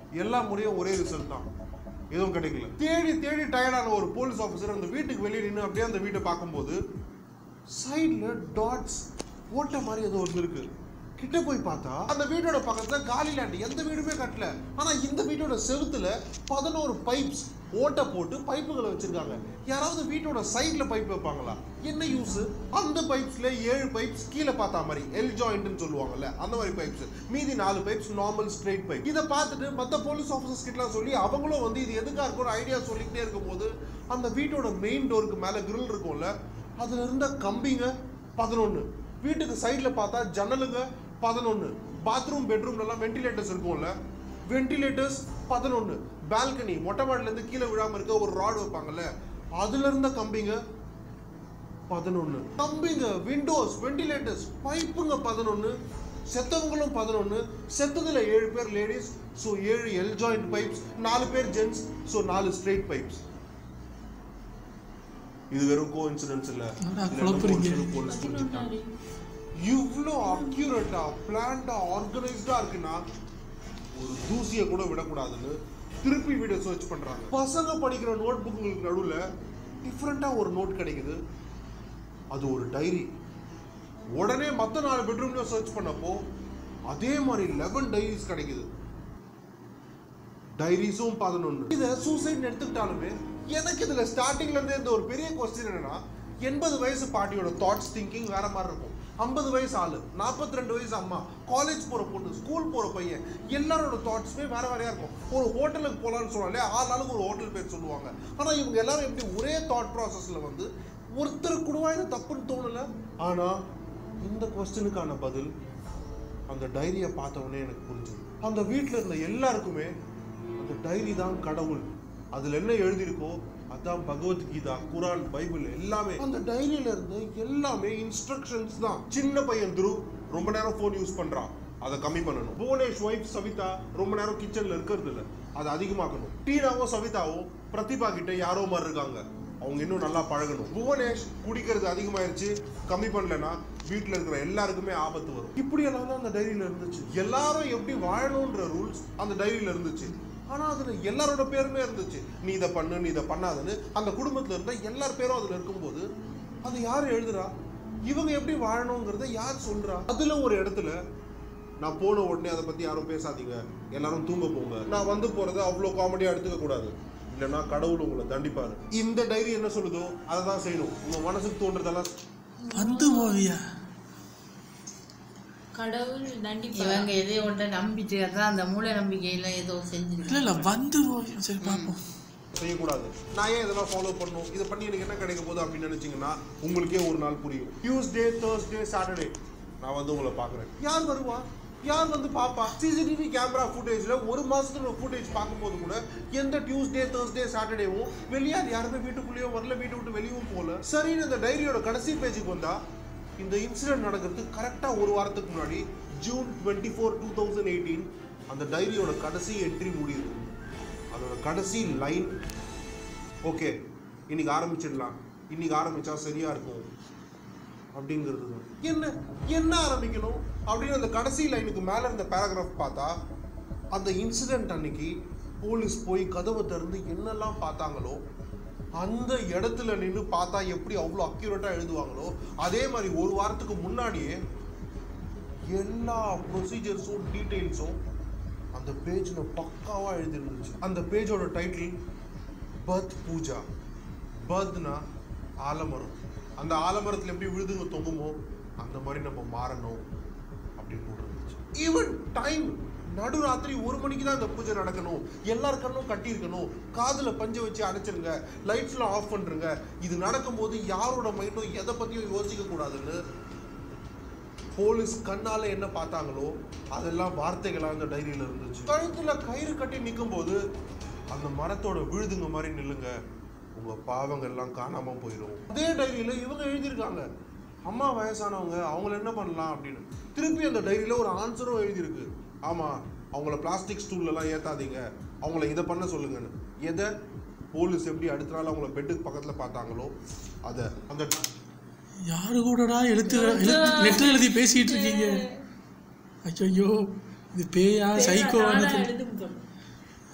எல்லா முறையும் ஒரே ரிசல்ட் தான் எதுவும் கிடைக்கல தேடி தேடி டயர்டான ஒரு போலீஸ் ஆஃபீஸர் அந்த வீட்டுக்கு வெளியே நின்று அப்படியே அந்த வீட்டை பார்க்கும்போது சைடில் டாட்ஸ் ஓட்ட மாதிரி ஏதோ ஒன்று இருக்கு கிட்ட போய் பார்த்தா அந்த வீட்டோட பக்கத்துல காலி லேண்ட் எந்த வீடுமே கட்டல ஆனா இந்த வீட்டோட செவுத்துல பதினோரு பைப்ஸ் ஓட்டை போட்டு பைப்புகளை வச்சிருக்காங்க யாராவது வீட்டோட சைடுல பைப் வைப்பாங்களா என்ன யூஸ் அந்த பைப்ஸ்ல ஏழு பைப்ஸ் கீழே பார்த்தா மாதிரி எல் ஜாயிண்ட்னு சொல்லுவாங்கல்ல அந்த மாதிரி பைப்ஸ் மீதி நாலு பைப்ஸ் நார்மல் ஸ்ட்ரெயிட் பைப் இதை பார்த்துட்டு மற்ற போலீஸ் ஆஃபீஸர்ஸ் கிட்டலாம் சொல்லி அவங்களும் வந்து இது எதுக்கா இருக்கும் ஐடியா சொல்லிக்கிட்டே இருக்கும்போது அந்த வீட்டோட மெயின் டோருக்கு மேல கிரில் இருக்கும்ல அதுல இருந்த கம்பிங்க பதினொன்று வீட்டுக்கு சைடில் பார்த்தா ஜன்னலுங்க பதினொன்று பாத்ரூம் பெட்ரூம்லலாம் வென்டிலேட்டர்ஸ் இருக்கும்ல வென்டிலேட்டர்ஸ் பதினொன்று பால்கனி மொட்டை மாடிலேருந்து கீழே விழாமல் இருக்க ஒரு ராட் வைப்பாங்கல்ல அதுல இருந்த கம்பிங்க பதினொன்று கம்பிங்க விண்டோஸ் வென்டிலேட்டர்ஸ் பைப்புங்க பதினொன்று செத்தவங்களும் பதினொன்று செத்ததுல ஏழு பேர் லேடிஸ் ஸோ ஏழு எல் ஜாயிண்ட் பைப்ஸ் நாலு பேர் ஜென்ஸ் ஸோ நாலு ஸ்ட்ரெயிட் பைப்ஸ் இது வெறும் கோ இன்சிடென்ட்ஸ் இல்ல என்னடா இதுல குழப்புறீங்க? என்ன போலீஸ் புரிஞ்சுக்கிட்டாங்க இவ்வளோ அக்யூரேட்டா பிளான்டா ஆர்கனைஸ்டா இருக்குன்னா ஒரு தூசியை கூட விடக்கூடாதுன்னு திருப்பி வீடியோ சர்ச் பண்றாங்க பசங்க படிக்கிற நோட் புக்குங்களுக்கு நடுவுல டிஃப்ரெண்டா ஒரு நோட் கிடைக்குது அது ஒரு டைரி உடனே மற்ற நாலு பெட்ரூம்ல சர்ச் பண்ணப்போ அதே மாதிரி லெவன் டைரிஸ் கிடைக்குது டைரிஸும் பதினொன்று இதை சூசைட் எடுத்துக்கிட்டாலுமே எனக்கு இதுல ஸ்டார்டிங்ல இருந்தே இந்த ஒரு பெரிய கொஸ்டின் என்னன்னா எண்பது வயசு பாட்டியோட தாட்ஸ் திங்கிங் வேற மாதிரி இருக்கும் ஐம்பது வயசு ஆளு நாற்பத்தி ரெண்டு வயசு அம்மா காலேஜ் போற பொண்ணு ஸ்கூல் போற பையன் எல்லாரோட தாட்ஸுமே வேற வேறையா இருக்கும் ஒரு ஹோட்டலுக்கு போலாம்னு சொன்னாலே ஆள் ஆளுக்கு ஒரு ஹோட்டல் பேர் சொல்லுவாங்க ஆனா இவங்க எல்லாரும் எப்படி ஒரே தாட் ப்ராசஸ்ல வந்து ஒருத்தர் கூடவா இது தப்புன்னு தோணல ஆனா இந்த கொஸ்டினுக்கான பதில் அந்த டைரியை பார்த்த உடனே எனக்கு புரிஞ்சுது அந்த வீட்டில் இருந்த எல்லாருக்குமே அந்த டைரி தான் கடவுள் அதுல என்ன எழுதியிருக்கோ அதான் பகவத்கீதா குரான் பைபிள் எல்லாமே அந்த டைரியில இருந்து எல்லாமே இன்ஸ்ட்ரக்ஷன்ஸ் தான் சின்ன பையன் துரு ரொம்ப நேரம் ஃபோன் யூஸ் பண்றான் அதை கம்மி பண்ணணும் புவனேஷ் ஒய்ஃப் சவிதா ரொம்ப நேரம் கிச்சன்ல இருக்கிறது இல்ல அதை அதிகமாக்கணும் டீனாவும் சவிதாவும் பிரதிபா கிட்ட யாரோ மாதிரி இருக்காங்க அவங்க இன்னும் நல்லா பழகணும் புவனேஷ் குடிக்கிறது அதிகமாயிருச்சு கம்மி பண்ணலனா வீட்ல இருக்கிற எல்லாருக்குமே ஆபத்து வரும் இப்படி எல்லாம் தான் அந்த டைரியில இருந்துச்சு எல்லாரும் எப்படி வாழணும்ன்ற ரூல்ஸ் அந்த டைரியில இருந்துச்சு ஆனா அதுல எல்லாரோட பேருமே இருந்துச்சு நீ இதை பண்ணு நீ இதை பண்ணாதுன்னு அந்த குடும்பத்துல இருந்த எல்லார் பேரும் அதுல இருக்கும்போது அது யார் எழுதுறா இவங்க எப்படி வாழணுங்கிறத யார் சொல்றா அதுல ஒரு இடத்துல நான் போன உடனே அதை பத்தி யாரும் பேசாதீங்க எல்லாரும் தூங்க போங்க நான் வந்து போறதை அவ்வளோ காமெடியா எடுத்துக்க கூடாது இல்லைன்னா கடவுள் உங்களை தண்டிப்பாரு இந்த டைரி என்ன சொல்லுதோ அதை தான் செய்யணும் உங்க மனசுக்கு தோன்றதெல்லாம் வந்து போவியா கடவுள் தண்டிப்பார் இவங்க எதையோ ஒன்றை நம்பிட்டு தான் அந்த மூட நம்பிக்கையில ஏதோ இல்ல செஞ்சிருக்காங்க இல்ல வந்து போவியா சரி பார்ப்போம் செய்யக்கூடாது நான் ஏன் இதெல்லாம் ஃபாலோ பண்ணணும் இதை பண்ணி எனக்கு என்ன கிடைக்க போகுது அப்படின்னு நினைச்சீங்கன்னா உங்களுக்கே ஒரு நாள் புரியும் டியூஸ்டே தேர்ஸ்டே சாட்டர்டே நான் வந்து உங்களை பார்க்குறேன் யார் வருவா யார் வந்து பாப்பா சிசிடிவி கேமரா ஃபுட்டேஜ்ல ஒரு மாசத்துல ஃபுட்டேஜ் பார்க்கும்போது கூட எந்த டியூஸ்டே தேர்ஸ்டே சாட்டர்டேவும் வெளியார் யாருமே வீட்டுக்குள்ளேயோ வரல வீட்டை விட்டு வெளியும் போகல சரின்னு இந்த டைரியோட கடைசி பேஜுக்கு வந்தா இந்த இன்சிடென்ட் நடக்கிறதுக்கு கரெக்டாக ஒரு வாரத்துக்கு முன்னாடி June twenty four two thousand eighteen அந்த டைரியோட கடைசி என்ட்ரி முடியுது அதோட கடைசி லைன் ஓகே இன்னைக்கு ஆரம்பிச்சிடலாம் இன்னைக்கு ஆரம்பிச்சா சரியா இருக்கும் அப்படிங்கிறது தான் என்ன என்ன ஆரம்பிக்கணும் அப்படின்னு அந்த கடைசி லைனுக்கு மேல இருந்த பேராகிராஃப் பார்த்தா அந்த இன்சிடென்ட் அன்னைக்கு போலீஸ் போய் கதவை திறந்து என்னெல்லாம் பார்த்தாங்களோ அந்த இடத்துல நின்று பார்த்தா எப்படி அவ்வளோ அக்யூரேட்டாக எழுதுவாங்களோ அதே மாதிரி ஒரு வாரத்துக்கு முன்னாடியே எல்லா ப்ரொசீஜர்ஸும் டீட்டெயில்ஸும் அந்த பேஜில் பக்காவாக எழுதிருந்துச்சு அந்த பேஜோட டைட்டில் பத் பூஜா பத்னா ஆலமரம் அந்த ஆலமரத்தில் எப்படி விழுதுங்க தொங்குமோ அந்த மாதிரி நம்ம மாறணும் அப்படின்னு போட்டுருந்துச்சு ஈவன் டைம் நடுராத்திரி ஒரு மணிக்கு தான் இந்த பூஜை நடக்கணும் எல்லார் கண்ணும் கட்டியிருக்கணும் காதுல பஞ்சை வச்சு அடைச்சிருங்க லைட்ஸ்லாம் ஆஃப் பண்ணுறங்க இது நடக்கும்போது யாரோட மைண்டும் எதை பற்றியும் யோசிக்க கூடாதுன்னு போலீஸ் கண்ணால என்ன பார்த்தாங்களோ அதெல்லாம் வார்த்தைகளா அந்த டைரியில இருந்துச்சு கழுத்துல கயிறு கட்டி நிற்கும் போது அந்த மரத்தோட விழுதுங்க மாதிரி நில்லுங்க உங்க பாவங்கள் எல்லாம் காணாம போயிடும் அதே டைரியில இவங்க எழுதியிருக்காங்க அம்மா வயசானவங்க அவங்கள என்ன பண்ணலாம் அப்படின்னு திருப்பி அந்த டைரியில ஒரு ஆன்சரும் எழுதியிருக்கு ஆமா அவங்கள பிளாஸ்டிக் ஸ்டூல்ல எல்லாம் ஏத்தாதீங்க அவங்கள இதை பண்ண சொல்லுங்கன்னு எதை போலீஸ் எப்படி அடுத்த நாள் அவங்கள பெட்டுக்கு பக்கத்துல பார்த்தாங்களோ அதை அந்த யாரு கூடடா எழுத்து லெட்டர் எழுதி பேசிட்டு இருக்கீங்க ஐயோ இது பேயா சைக்கோவானது எழுதும் போல.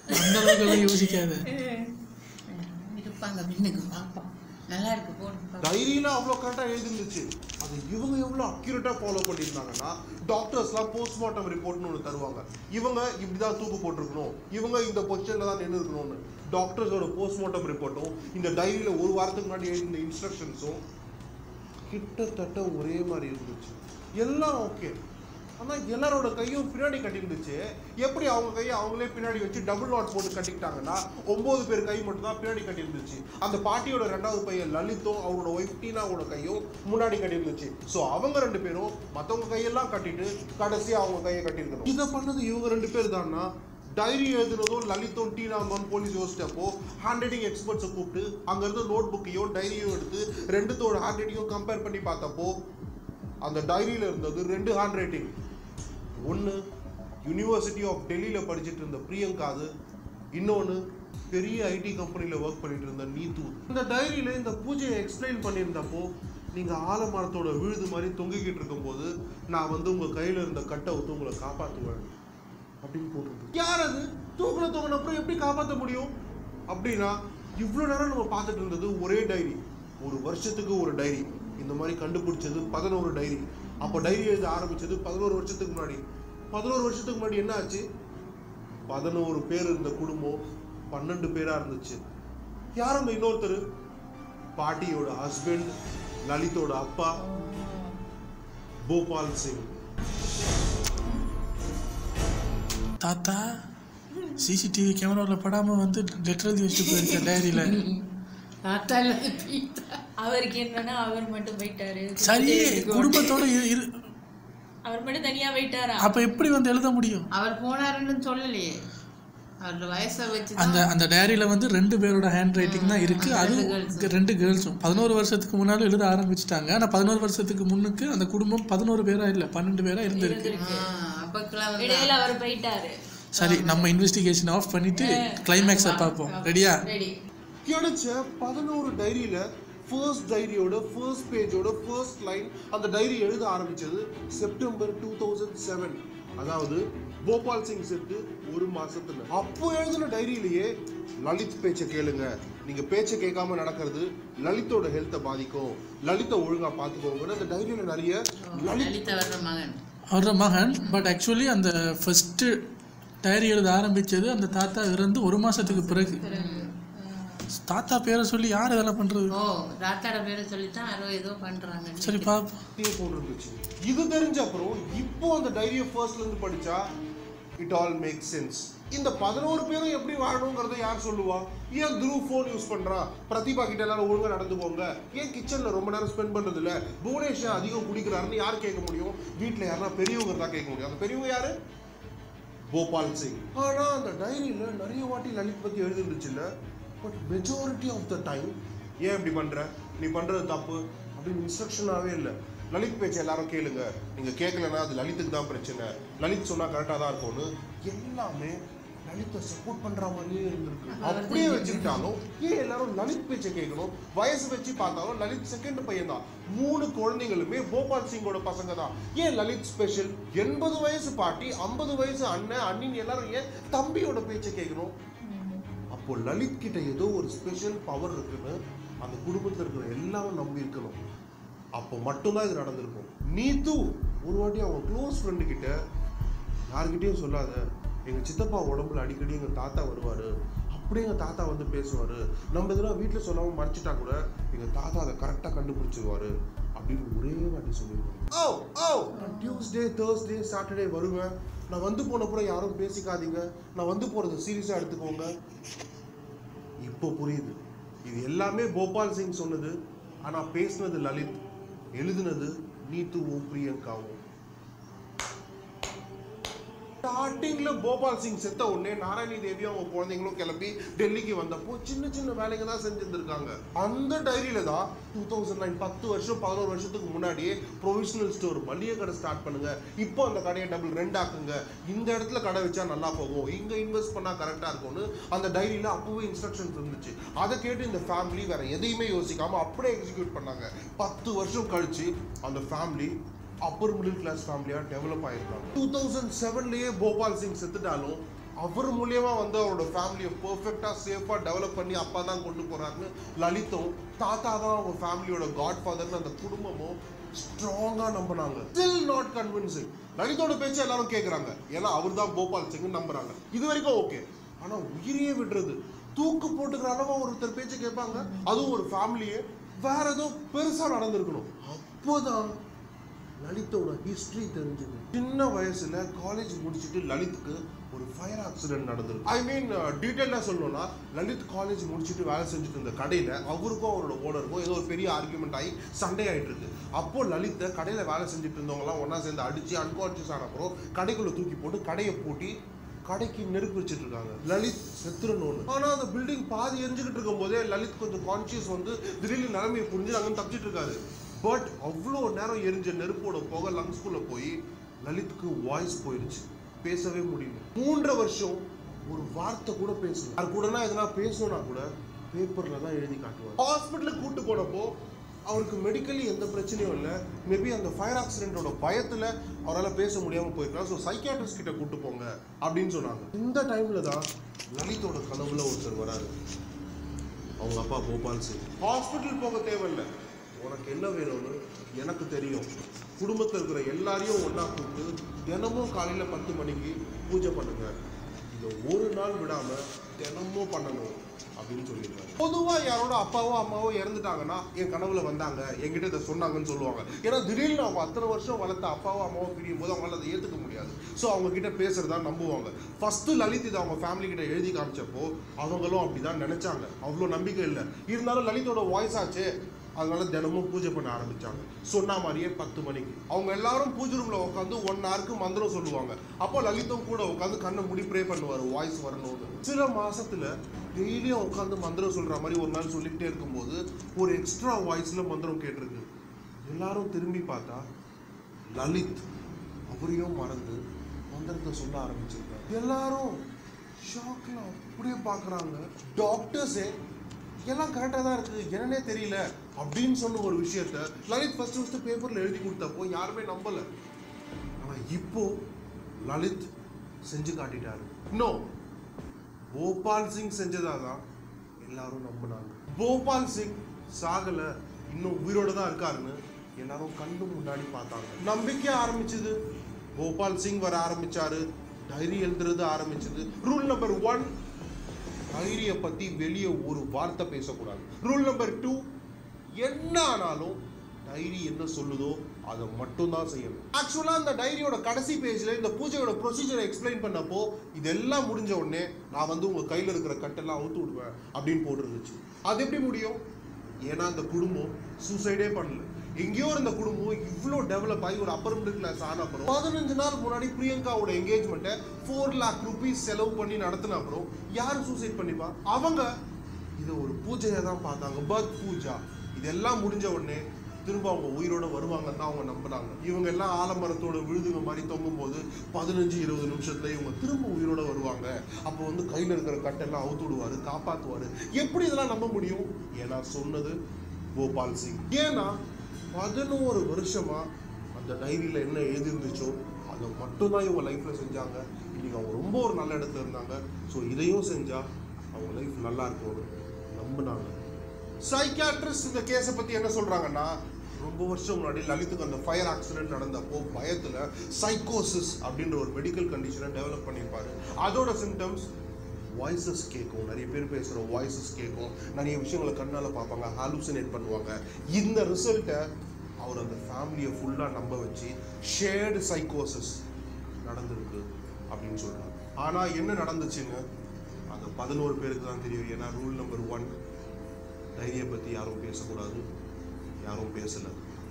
அந்த அளவுக்கு எல்லாம் யோசிக்காத இருப்பாங்க பின்னுக்கு பார்ப்போம் நல்லா இருக்கு போடுங்க பார்ப்போம். டைரியில அவ்வளோ கரெக்டாக எழுதிருந்துச்சு அது இவங்க எவ்வளோ அக்யூரேட்டாக ஃபாலோ பண்ணியிருந்தாங்கன்னா டாக்டர்ஸ்லாம் போஸ்ட்மார்ட்டம் ரிப்போர்ட்னு ஒன்று தருவாங்க இவங்க இப்படி தான் தூக்கு போட்டிருக்கணும் இவங்க இந்த பொசிஷனில் தான் நின்று இருக்கணும்னு டாக்டர்ஸோட போஸ்ட்மார்ட்டம் ரிப்போர்ட்டும் இந்த டைரியில் ஒரு வாரத்துக்கு முன்னாடி எழுதின இன்ஸ்ட்ரக்ஷன்ஸும் கிட்டத்தட்ட ஒரே மாதிரி இருந்துச்சு எல்லாம் ஓகே ஆனால் எல்லாரோட கையும் பின்னாடி கட்டியிருந்துச்சு எப்படி அவங்க கையை அவங்களே பின்னாடி வச்சு டபுள் நாட் போட்டு கட்டிக்கிட்டாங்கன்னா ஒன்பது பேர் கை மட்டும் தான் பின்னாடி கட்டியிருந்துச்சு அந்த பாட்டியோட ரெண்டாவது பையன் லலித்தும் அவரோட ஒய்ஃப் டீனாவோட கையும் முன்னாடி கட்டியிருந்துச்சு ஸோ அவங்க ரெண்டு பேரும் மற்றவங்க கையெல்லாம் கட்டிட்டு கடைசியாக அவங்க கையை கட்டியிருக்கணும் இதை பண்ணது இவங்க ரெண்டு பேர் தான்னா டைரி எழுதுனதும் லலித்தும் டீனாமன் போலீஸ் யோசிச்சப்போ ஹேண்ட் ரைட்டிங் எக்ஸ்பர்ட்ஸை கூப்பிட்டு அங்கேருந்து நோட் புக்கையும் டைரியும் எடுத்து ரெண்டுத்தோட ஹேண்ட் ரைட்டிங்கும் கம்பேர் பண்ணி பார்த்தப்போ அந்த டைரியில் இருந்தது ரெண்டு ஹேண்ட் ரைட்டிங் ஒன்று யூனிவர்சிட்டி ஆஃப் டெல்லியில் படிச்சுட்டு இருந்த பிரியங்காது இன்னொன்று பெரிய ஐடி கம்பெனியில் ஒர்க் பண்ணிட்டு இருந்த நீத்து இந்த டைரியில் இந்த பூஜையை எக்ஸ்பிளைன் பண்ணியிருந்தப்போ நீங்கள் ஆலமரத்தோட விழுது மாதிரி தொங்கிக்கிட்டு இருக்கும்போது நான் வந்து உங்கள் கையில் இருந்த கட்டை விட்டு உங்களை காப்பாற்றுவேன் அப்படின்னு போட்டிருக்கு யார் அது தூக்கின தூக்கின அப்புறம் எப்படி காப்பாற்ற முடியும் அப்படின்னா இவ்வளோ நேரம் நம்ம பார்த்துட்டு இருந்தது ஒரே டைரி ஒரு வருஷத்துக்கு ஒரு டைரி இந்த மாதிரி கண்டுபிடிச்சது பதினோரு டைரி அப்போ டைரி எழுத ஆரம்பிச்சது பதினோரு வருஷத்துக்கு முன்னாடி பதினோரு வருஷத்துக்கு முன்னாடி என்ன ஆச்சு பதினோரு பேர் இருந்த குடும்பம் பன்னெண்டு பேரா இருந்துச்சு யார் அந்த இன்னொருத்தர் பாட்டியோட ஹஸ்பண்ட் லலிதோட அப்பா போபால் சிங் தாத்தா சிசிடிவி கேமராவில் படாமல் வந்து லெட்டர் எழுதி வச்சுட்டு போயிருக்கேன் டைரியில் தாத்தா இல்ல பீத்தா. அவருக்கு என்னன்னா அவர் மட்டும் போயிட்டாரு சரி குடும்பத்தோட இரு- இரு அவர் மட்டும் தனியா போயிட்டாரா அப்போ எப்படி வந்து எழுத முடியும் அவர் போனாருன்னு சொல்லலையே அவரோட வயசை வச்சு அந்த அந்த டைரியில் வந்து ரெண்டு பேரோட ஹேண்ட் ரைட்டிங் தான் இருக்கு அது ரெண்டு girls. ரெண்டு கேர்ள்ஸும் பதினோரு வருஷத்துக்கு முன்னாடி எழுத ஆரம்பிச்சிட்டாங்க ஆனால் பதினோரு வருஷத்துக்கு முன்னுக்கு அந்த குடும்பம் பதினோரு பேரா இல்லை பன்னெண்டு பேரா இருந்திருக்கு அப்பக்கெல்லாம் வந்து இடையில அவர் போயிட்டாரு சரி நம்ம இன்வெஸ்டிகேஷன் ஆஃப் பண்ணிட்டு கிளைமேக்ஸை பார்ப்போம் ரெடியா ரெடி கிடைச்ச பதினோரு டைரியில ஃபர்ஸ்ட் டைரியோட ஃபர்ஸ்ட் பேஜோட ஃபர்ஸ்ட் லைன் அந்த டைரி எழுத ஆரம்பிச்சது செப்டம்பர் டூ தௌசண்ட் செவன் அதாவது போபால் சிங் செத்து ஒரு மாசத்துல அப்போ எழுதின டைரியிலேயே லலித் பேச்சை கேளுங்க நீங்க பேச்சை கேட்காம நடக்கிறது லலித்தோட ஹெல்த்தை பாதிக்கும் லலித்தை ஒழுங்கா பாத்துக்கோங்கன்னு அந்த டைரியில நிறைய லலித் லலிதா வர்ற மகன் அவரோட மகன் பட் ஆக்சுவலி அந்த ஃபர்ஸ்ட் டைரி எழுத ஆரம்பிச்சது அந்த தாத்தா இறந்து ஒரு மாசத்துக்கு பிறகு தாத்தா பேரை சொல்லி யார் இதெல்லாம் பண்றது ஓ தாத்தாட பேரை சொல்லித்தான் யாரோ ஏதோ பண்றாங்க சரி பாப்போம் அப்படியே போட்டிருந்துச்சு இது தெரிஞ்ச அப்புறம் இப்போ அந்த டைரியை ஃபர்ஸ்ட்ல இருந்து படிச்சா இட் ஆல் மேக் சென்ஸ் இந்த பதினோரு பேரும் எப்படி வாழணுங்கிறத யார் சொல்லுவா ஏன் துரு ஃபோன் யூஸ் பண்றா பிரதிபா கிட்ட எல்லாரும் ஒழுங்கா நடந்துக்கோங்க ஏன் கிச்சன்ல ரொம்ப நேரம் ஸ்பெண்ட் பண்றது இல்ல புவனேஷ் அதிகம் குடிக்கிறாருன்னு யார் கேட்க முடியும் வீட்ல யாரா பெரியவங்க தான் கேட்க முடியும் அந்த பெரியவங்க யாரு போபால் சிங் ஆனா அந்த டைரியில நிறைய வாட்டி லலித் பத்தி எழுதிருந்துச்சுல்ல but majority of the time ஏன் இப்படி பண்ற நீ பண்றது தப்பு அப்படின்னு இன்ஸ்ட்ரக்ஷனாவே இல்லை லலித் பேச்சை எல்லாரும் கேளுங்க நீங்க கேட்கலன்னா அது லலித்துக்கு தான் பிரச்சனை லலித் சொன்னா கரெக்டா தான் இருக்கும்னு எல்லாமே லலித்தை சப்போர்ட் பண்ற மாதிரியே இருந்திருக்கு அப்படியே வச்சுக்கிட்டாலும் ஏன் எல்லாரும் லலித் பேச்சை கேட்கணும் வயசு வச்சு பார்த்தாலும் லலித் செகண்ட் பையன் தான் மூணு குழந்தைங்களுமே போபால் சிங்கோட பசங்க தான் ஏன் லலித் ஸ்பெஷல் எண்பது வயசு பாட்டி ஐம்பது வயசு அண்ணன் அண்ணின் எல்லாரும் ஏன் தம்பியோட பேச்சை கேட்கணும் அப்போ லலித் கிட்ட ஏதோ ஒரு ஸ்பெஷல் பவர் இருக்குன்னு அந்த குடும்பத்தில் இருக்கிற எல்லாரும் நம்பி இருக்கணும் அப்போ மட்டும்தான் இது நடந்திருக்கும் நீத்து ஒரு வாட்டி அவங்க க்ளோஸ் ஃப்ரெண்டு கிட்ட யார்கிட்டயும் சொல்லாத எங்க சித்தப்பா உடம்புல அடிக்கடி எங்க தாத்தா வருவாரு அப்படியே எங்க தாத்தா வந்து பேசுவாரு நம்ம இதெல்லாம் வீட்டுல சொல்லாம மறைச்சிட்டா கூட எங்க தாத்தா அதை கரெக்டா கண்டுபிடிச்சிருவாரு அப்படின்னு ஒரே வாட்டி சொல்லிடுவாங்க ஓ ஓ நான் டியூஸ்டே தேர்ஸ்டே சாட்டர்டே வருவேன் நான் வந்து போனப்புறம் யாரும் பேசிக்காதீங்க நான் வந்து போறதை சீரியஸா எடுத்துக்கோங்க இப்போ புரியுது இது எல்லாமே கோபால் சிங் சொன்னது ஆனா பேசுனது லலித் எழுதுனது நீத்துவும் பிரியங்காவும் ஸ்டார்டிங்ல கோபால் சிங் செத்த உடனே நாராயணி தேவியும் அவங்க குழந்தைங்களும் கிளம்பி டெல்லிக்கு வந்தப்போ சின்ன சின்ன வேலைங்க தான் செஞ்சிருந்திருக்காங்க அந்த டைரியில தான் டூ தௌசண்ட் நைன் பத்து வருஷம் பதினோரு வருஷத்துக்கு முன்னாடியே ப்ரொவிஷனல் ஸ்டோர் மளிகை கடை ஸ்டார்ட் பண்ணுங்க இப்போ அந்த கடையை டபுள் ரெண்டாக்குங்க இந்த இடத்துல கடை வச்சா நல்லா போகும் இங்க இன்வெஸ்ட் பண்ணா கரெக்டா இருக்கும்னு அந்த டைரியில அப்பவே இன்ஸ்ட்ரக்ஷன்ஸ் இருந்துச்சு அதை கேட்டு இந்த ஃபேமிலி வேற எதையுமே யோசிக்காம அப்படியே எக்ஸிக்யூட் பண்ணாங்க பத்து வருஷம் கழிச்சு அந்த ஃபேமிலி அப்பர் மிடில் கிளாஸ் ஃபேமிலியாக டெவலப் ஆயிருக்காங்க டூ தௌசண்ட் செவன்லேயே கோபால் சிங் செத்துட்டாலும் அவர் மூலியமா வந்து அவரோட ஃபேமிலியை பெர்ஃபெக்டா சேஃபா டெவலப் பண்ணி அப்பா தான் கொண்டு போறாருன்னு லலித்தும் தாத்தா தான் அவங்க ஃபேமிலியோட காட் ஃபாதர்னு அந்த குடும்பமும் ஸ்ட்ராங்கா நம்பினாங்க ஸ்டில் நாட் கன்வின்சிங் லலிதோட பேச்சை எல்லாரும் கேக்குறாங்க ஏன்னா அவர் தான் கோபால் சிங் நம்புறாங்க இது வரைக்கும் ஓகே ஆனா உயிரையே விடுறது தூக்கு போட்டுக்கிற அளவா ஒருத்தர் பேச்சு கேட்பாங்க அதுவும் ஒரு ஃபேமிலியே வேற ஏதோ பெருசா நடந்திருக்கணும் அப்போதான் லலித்தோட ஹிஸ்டரி தெரிஞ்சது சின்ன வயசுல காலேஜ் முடிச்சுட்டு லலித்துக்கு ஒரு ஃபயர் ஆக்சிடென்ட் நடந்திருக்கு ஐ மீன் டீட்டெயிலாக சொல்லணும்னா லலித் காலேஜ் முடிச்சுட்டு வேலை செஞ்சுட்டு இருந்த கடையில் அவருக்கும் அவரோட ஓனருக்கும் ஏதோ ஒரு பெரிய ஆர்குமெண்ட் ஆகி சண்டை ஆயிட்டு இருக்கு அப்போ லலித்தை கடையில் வேலை செஞ்சுட்டு இருந்தவங்கலாம் ஒன்றா சேர்ந்து அடிச்சு அன்கான்ஷியஸ் ஆன அப்புறம் கடைக்குள்ள தூக்கி போட்டு கடையை பூட்டி கடைக்கு நெருப்பு வச்சுட்டு இருக்காங்க லலித் செத்துறணும்னு ஆனா அந்த பில்டிங் பாதி எரிஞ்சுக்கிட்டு இருக்கும் போதே லலித் கொஞ்சம் கான்சியஸ் வந்து திடீர்னு நிலைமையை புரிஞ்சு அங்கே தப்பிச்சிட்டு இருக்காரு பட் அவ்வளோ நேரம் எரிஞ்ச நெருப்போட புகை லங்ஸ்குள்ள போய் லலித்துக்கு வாய்ஸ் போயிடுச்சு பேசவே முடியல மூன்றரை வருஷம் ஒரு வார்த்தை கூட பேசல அது கூடனா எதனா பேசணும்னா கூட பேப்பர்ல தான் எழுதி காட்டுவார் ஹாஸ்பிட்டலுக்கு கூட்டு போனப்போ அவருக்கு மெடிக்கலி எந்த பிரச்சனையும் இல்லை மேபி அந்த ஃபயர் ஆக்சிடென்ட்டோட பயத்தில் அவரால் பேச முடியாமல் போயிருக்கலாம் ஸோ சைக்கியாட்ரிஸ்ட் கிட்ட கூட்டு போங்க அப்படின்னு சொன்னாங்க இந்த டைம்ல தான் லலிதோட கனவுல ஒருத்தர் வராரு அவங்க அப்பா கோபால் சிங் ஹாஸ்பிட்டல் போக தேவையில்லை உனக்கு என்ன வேணும்னு எனக்கு தெரியும் குடும்பத்தில் இருக்கிற எல்லாரையும் ஒன்றா கூப்பிட்டு தினமும் காலையில் பத்து மணிக்கு பூஜை பண்ணுங்க இதை ஒரு நாள் விடாம தினமும் பண்ணணும் அப்படின்னு சொல்லிடுறாரு பொதுவாக யாரோட அப்பாவோ அம்மாவோ இறந்துட்டாங்கன்னா என் கனவுல வந்தாங்க என்கிட்ட இதை சொன்னாங்கன்னு சொல்லுவாங்க ஏன்னா திடீர்னு அவங்க அத்தனை வருஷம் வளர்த்த அப்பாவோ அம்மாவோ பிரியும் போது அவங்களால அதை ஏற்றுக்க முடியாது ஸோ அவங்க கிட்ட பேசுறதா நம்புவாங்க ஃபர்ஸ்ட் லலித் இதை அவங்க ஃபேமிலி கிட்ட எழுதி காமிச்சப்போ அவங்களும் அப்படிதான் நினைச்சாங்க அவ்வளோ நம்பிக்கை இல்லை இருந்தாலும் லலிதோட வாய்ஸ் ஆச்சே அதனால தினமும் பூஜை பண்ண ஆரம்பிச்சாங்க சொன்ன மாதிரியே பத்து மணிக்கு அவங்க எல்லாரும் பூஜை ரூம்ல உட்காந்து ஒன் ஹவருக்கு மந்திரம் சொல்லுவாங்க அப்போ லலித்தும் கூட உட்காந்து கண்ணை மூடி ப்ரே பண்ணுவார் வாய்ஸ் வரணும்னு சில மாசத்துல டெய்லியும் உட்காந்து மந்திரம் சொல்ற மாதிரி ஒரு நாள் சொல்லிக்கிட்டே இருக்கும்போது ஒரு எக்ஸ்ட்ரா வாய்ஸ்ல மந்திரம் கேட்டிருக்கு எல்லாரும் திரும்பி பார்த்தா லலித் அவரையும் மறந்து மந்திரத்தை சொல்ல ஆரம்பிச்சிருக்காரு எல்லாரும் ஷாக்ல அப்படியே பார்க்கறாங்க டாக்டர்ஸே எல்லாம் கரெக்டாக தான் இருக்குது என்னன்னே தெரியல அப்படின்னு சொன்ன ஒரு விஷயத்த லலித் ஃபர்ஸ்ட் ஃபர்ஸ்ட் பேப்பரில் எழுதி கொடுத்தப்போ யாருமே நம்பலை ஆனால் இப்போ லலித் செஞ்சு காட்டிட்டாரு நோ போபால் சிங் செஞ்சதா தான் எல்லாரும் நம்பினாங்க போபால் சிங் சாகல இன்னும் உயிரோட தான் இருக்காருன்னு எல்லாரும் கண்ணு முன்னாடி பார்த்தாங்க நம்பிக்கை ஆரம்பிச்சது கோபால் சிங் வர ஆரம்பிச்சாரு டைரி எழுதுறது ஆரம்பிச்சது ரூல் நம்பர் ஒன் டைரிய பத்தி வெளியே ஒரு வார்த்தை பேசக்கூடாது ரூல் நம்பர் டூ என்ன ஆனாலும் டைரி என்ன சொல்லுதோ அதை மட்டும் தான் செய்யணும் ஆக்சுவலாக அந்த டைரியோட கடைசி பேஜில் இந்த பூஜையோட ப்ரொசீஜரை எக்ஸ்பிளைன் பண்ணப்போ இதெல்லாம் முடிஞ்ச உடனே நான் வந்து உங்கள் கையில் இருக்கிற கட்டெல்லாம் அவுத்து விடுவேன் அப்படின்னு போட்டுருந்துச்சு அது எப்படி முடியும் ஏன்னா அந்த குடும்பம் சூசைடே பண்ணல எங்கேயோ இருந்த குடும்பம் இவ்வளோ டெவலப் ஆகி ஒரு அப்பர் மிடில் கிளாஸ் ஆன அப்புறம் பதினஞ்சு நாள் முன்னாடி பிரியங்காவோட என்கேஜ்மெண்ட்டை ஃபோர் லேக் ருபீஸ் செலவு பண்ணி நடத்தின அப்புறம் யார் சூசைட் பண்ணிப்பா அவங்க இதை ஒரு பூஜையை தான் பார்த்தாங்க பர்த் பூஜா இதெல்லாம் முடிஞ்ச உடனே திரும்ப அவங்க உயிரோட வருவாங்கன்னு தான் அவங்க நம்பினாங்க இவங்க எல்லாம் ஆலமரத்தோட விழுதுங்க மாதிரி தொங்கும் போது பதினஞ்சு இருபது நிமிஷத்துல இவங்க திரும்ப உயிரோட வருவாங்க அப்போ வந்து கையில் இருக்கிற கட்டெல்லாம் அவுத்து விடுவாரு காப்பாத்துவாரு எப்படி இதெல்லாம் நம்ப முடியும் ஏன்னா சொன்னது கோபால் சிங் ஏன்னா பதினோரு வருஷமா அந்த டைரியில என்ன எழுதிருந்துச்சோ அதை மட்டும்தான் இவங்க லைஃப்ல செஞ்சாங்க இன்னைக்கு அவங்க ரொம்ப ஒரு நல்ல இடத்துல இருந்தாங்க ஸோ இதையும் செஞ்சா அவங்க லைஃப் நல்லா இருக்கும்னு நம்பினாங்க சைக்காட்ரிஸ்ட் இந்த கேஸை பத்தி என்ன சொல்றாங்கன்னா ரொம்ப வருஷம் முன்னாடி லலித்துக்கு அந்த ஃபயர் ஆக்சிடென்ட் நடந்தப்போ பயத்துல சைக்கோசிஸ் அப்படின்ற ஒரு மெடிக்கல் கண்டிஷனை டெவலப் பண்ணியிருப்பாரு அதோட சிம்டம்ஸ் வாய்ஸஸ் கேட்கும் நிறைய பேர் பேசுகிற வாய்ஸஸ் கேட்கும் நிறைய விஷயங்களை கண்ணால் பார்ப்பாங்க ஹாலுசினேட் பண்ணுவாங்க இந்த ரிசல்ட்டை அவர் அந்த ஃபேமிலியை ஃபுல்லாக நம்ப வச்சு ஷேர்டு சைக்கோசிஸ் நடந்திருக்கு அப்படின்னு சொல்றாரு ஆனால் என்ன நடந்துச்சுன்னு அந்த பதினோரு பேருக்கு தான் தெரியும் ஏன்னா ரூல் நம்பர் ஒன் டைரியை பற்றி யாரும் பேசக்கூடாது யாரும் பேசலை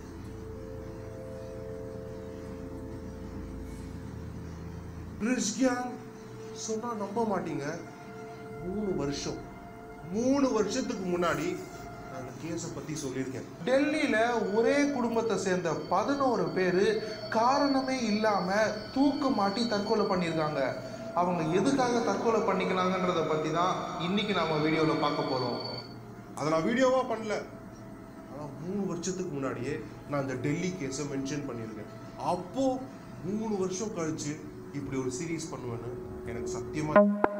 ரிஷ்கியாங் சொன்னா நம்ப மாட்டீங்க மூணு வருஷம் மூணு வருஷத்துக்கு முன்னாடி நான் அந்த கேஸை பத்தி சொல்லியிருக்கேன் டெல்லியில ஒரே குடும்பத்தை சேர்ந்த பதினோரு பேர் காரணமே இல்லாம தூக்கு மாட்டி தற்கொலை பண்ணியிருக்காங்க அவங்க எதுக்காக தற்கொலை பண்ணிக்கிறாங்கன்றத பத்தி தான் இன்னைக்கு நாம வீடியோல பார்க்க போறோம் அதை நான் வீடியோவா பண்ணல ஆனால் மூணு வருஷத்துக்கு முன்னாடியே நான் அந்த டெல்லி கேஸை மென்ஷன் பண்ணியிருக்கேன் அப்போ மூணு வருஷம் கழிச்சு இப்படி ஒரு சீரீஸ் பண்ணுவேன்னு எனக்கு சத்தியமா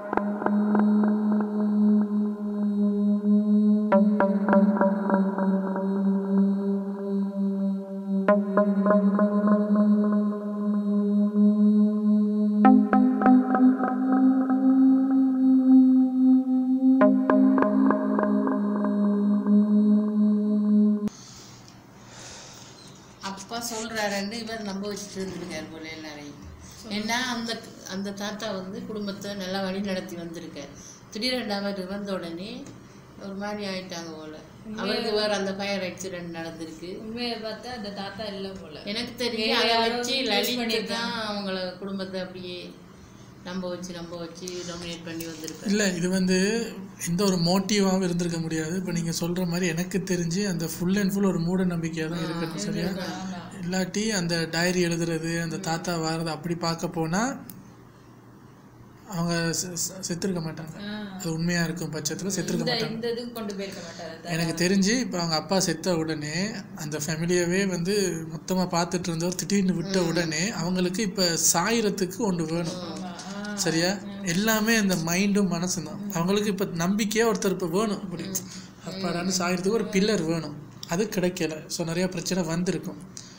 அப்பா சொல்றாருன்னு இவர் நம்ப வச்சுட்டு இருந்திருக்காரு போல எல்லாரையும் ஏன்னா அந்த அந்த தாத்தா வந்து குடும்பத்தை நல்லா வழி நடத்தி வந்திருக்காரு திடீரெண்டு அவர் வந்த உடனே ஒரு மாதிரி ஆயிட்டாங்க போல அவருக்கு வேற அந்த ஃபயர் ஆக்சிடென்ட் நடந்திருக்கு உண்மையை பார்த்தா அந்த தாத்தா இல்ல போல எனக்கு தெரியும் வேற அதை யாரோ வச்சு use லலித் பண்ணியிருக்காங்க. தான் அவங்கள குடும்பத்தை அப்படியே நம்ப வச்சு நம்ப வச்சு டாமினேட் பண்ணி வந்திருக்காரு இல்லை இது வந்து எந்த ஒரு மோட்டிவாகவும் இருந்திருக்க முடியாது இப்போ நீங்கள் சொல்கிற மாதிரி எனக்கு தெரிஞ்சு அந்த ஃபுல் அண்ட் ஃபுல் ஒரு மூட நம்பிக்கையாக தான் இருக்கட்டும் சரியா இல்லாட்டி அந்த டைரி எழுதுறது அந்த தாத்தா வாரது அப்படி பார்க்க போனால் அவங்க செ- செ- செத்துருக்க மாட்டாங்க அது உண்மையாக இருக்கும் பட்சத்தில் செத்துருக்க இந்த மாட்டாங்க இந்த இதுக்கு கொண்டு போயிருக்க மாட்டாரு எனக்கு தெரிஞ்சு இப்போ அவங்க அப்பா செத்த உடனே அந்த ஃபேமிலியவே வந்து மொத்தமாக பார்த்துட்டு இருந்தவர் திடீர்னு விட்ட உடனே அவங்களுக்கு இப்போ சாயிரத்துக்கு ஒன்று வேணும் சரியா எல்லாமே இந்த மைண்டும் மனசும் தான் அவங்களுக்கு இப்போ நம்பிக்கையாக ஒருத்தர் இப்போ வேணும் அப்படி அப்பாடான்னு சாயிரத்துக்கு ஒரு பில்லர் வேணும் அது கிடைக்கல ஸோ நிறையா பிரச்சனை வந்திருக்கும்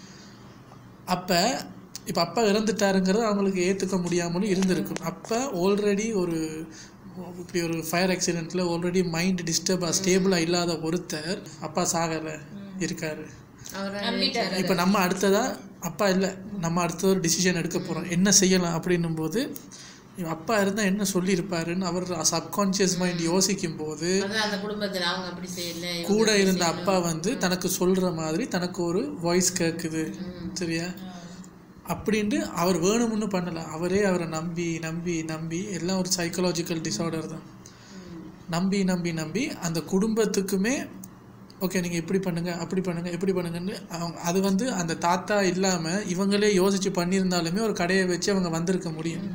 அப்போ இப்போ அப்பா இறந்துட்டாருங்கிறது அவங்களுக்கு ஏற்றுக்க முடியாமலும் இருந்திருக்கும் அப்போ ஆல்ரெடி ஒரு இப்படி ஒரு ஃபயர் ஆக்சிடெண்ட்டில் ஆல்ரெடி மைண்ட் டிஸ்டர்பாக ஸ்டேபிளாக இல்லாத ஒருத்தர் அப்பா சாகலை இருக்காரு அவரை நம்பிட்டாரு இப்போ நம்ம அடுத்ததா அப்பா இல்லை நம்ம அடுத்த ஒரு டிசிஷன் எடுக்க போகிறோம் என்ன செய்யலாம் அப்படின்னும் போது இவன் அப்பா இருந்தால் என்ன சொல்லியிருப்பாருன்னு அவர் சப்கான்ஷியஸ் மைண்ட் யோசிக்கும் போது அதான் அந்த குடும்பத்துல அவங்க அப்படி செய்யல இவங்க கூட இப்படி இருந்த செய்யல. அப்பா வந்து தனக்கு சொல்கிற மாதிரி தனக்கு ஒரு வாய்ஸ் கேட்குது சரியா அப்படின்ட்டு அவர் வேணும்னு பண்ணலை அவரே அவரை நம்பி நம்பி நம்பி எல்லாம் ஒரு சைக்கலாஜிக்கல் டிஸார்டர் தான் நம்பி நம்பி நம்பி அந்த குடும்பத்துக்குமே ஓகே நீங்கள் இப்படி பண்ணுங்க அப்படி பண்ணுங்க இப்படி பண்ணுங்கன்னு அவங்க அது வந்து அந்த தாத்தா இல்லாமல் இவங்களே யோசிச்சு பண்ணியிருந்தாலுமே ஒரு கடையை வச்சு அவங்க வந்திருக்க முடியும்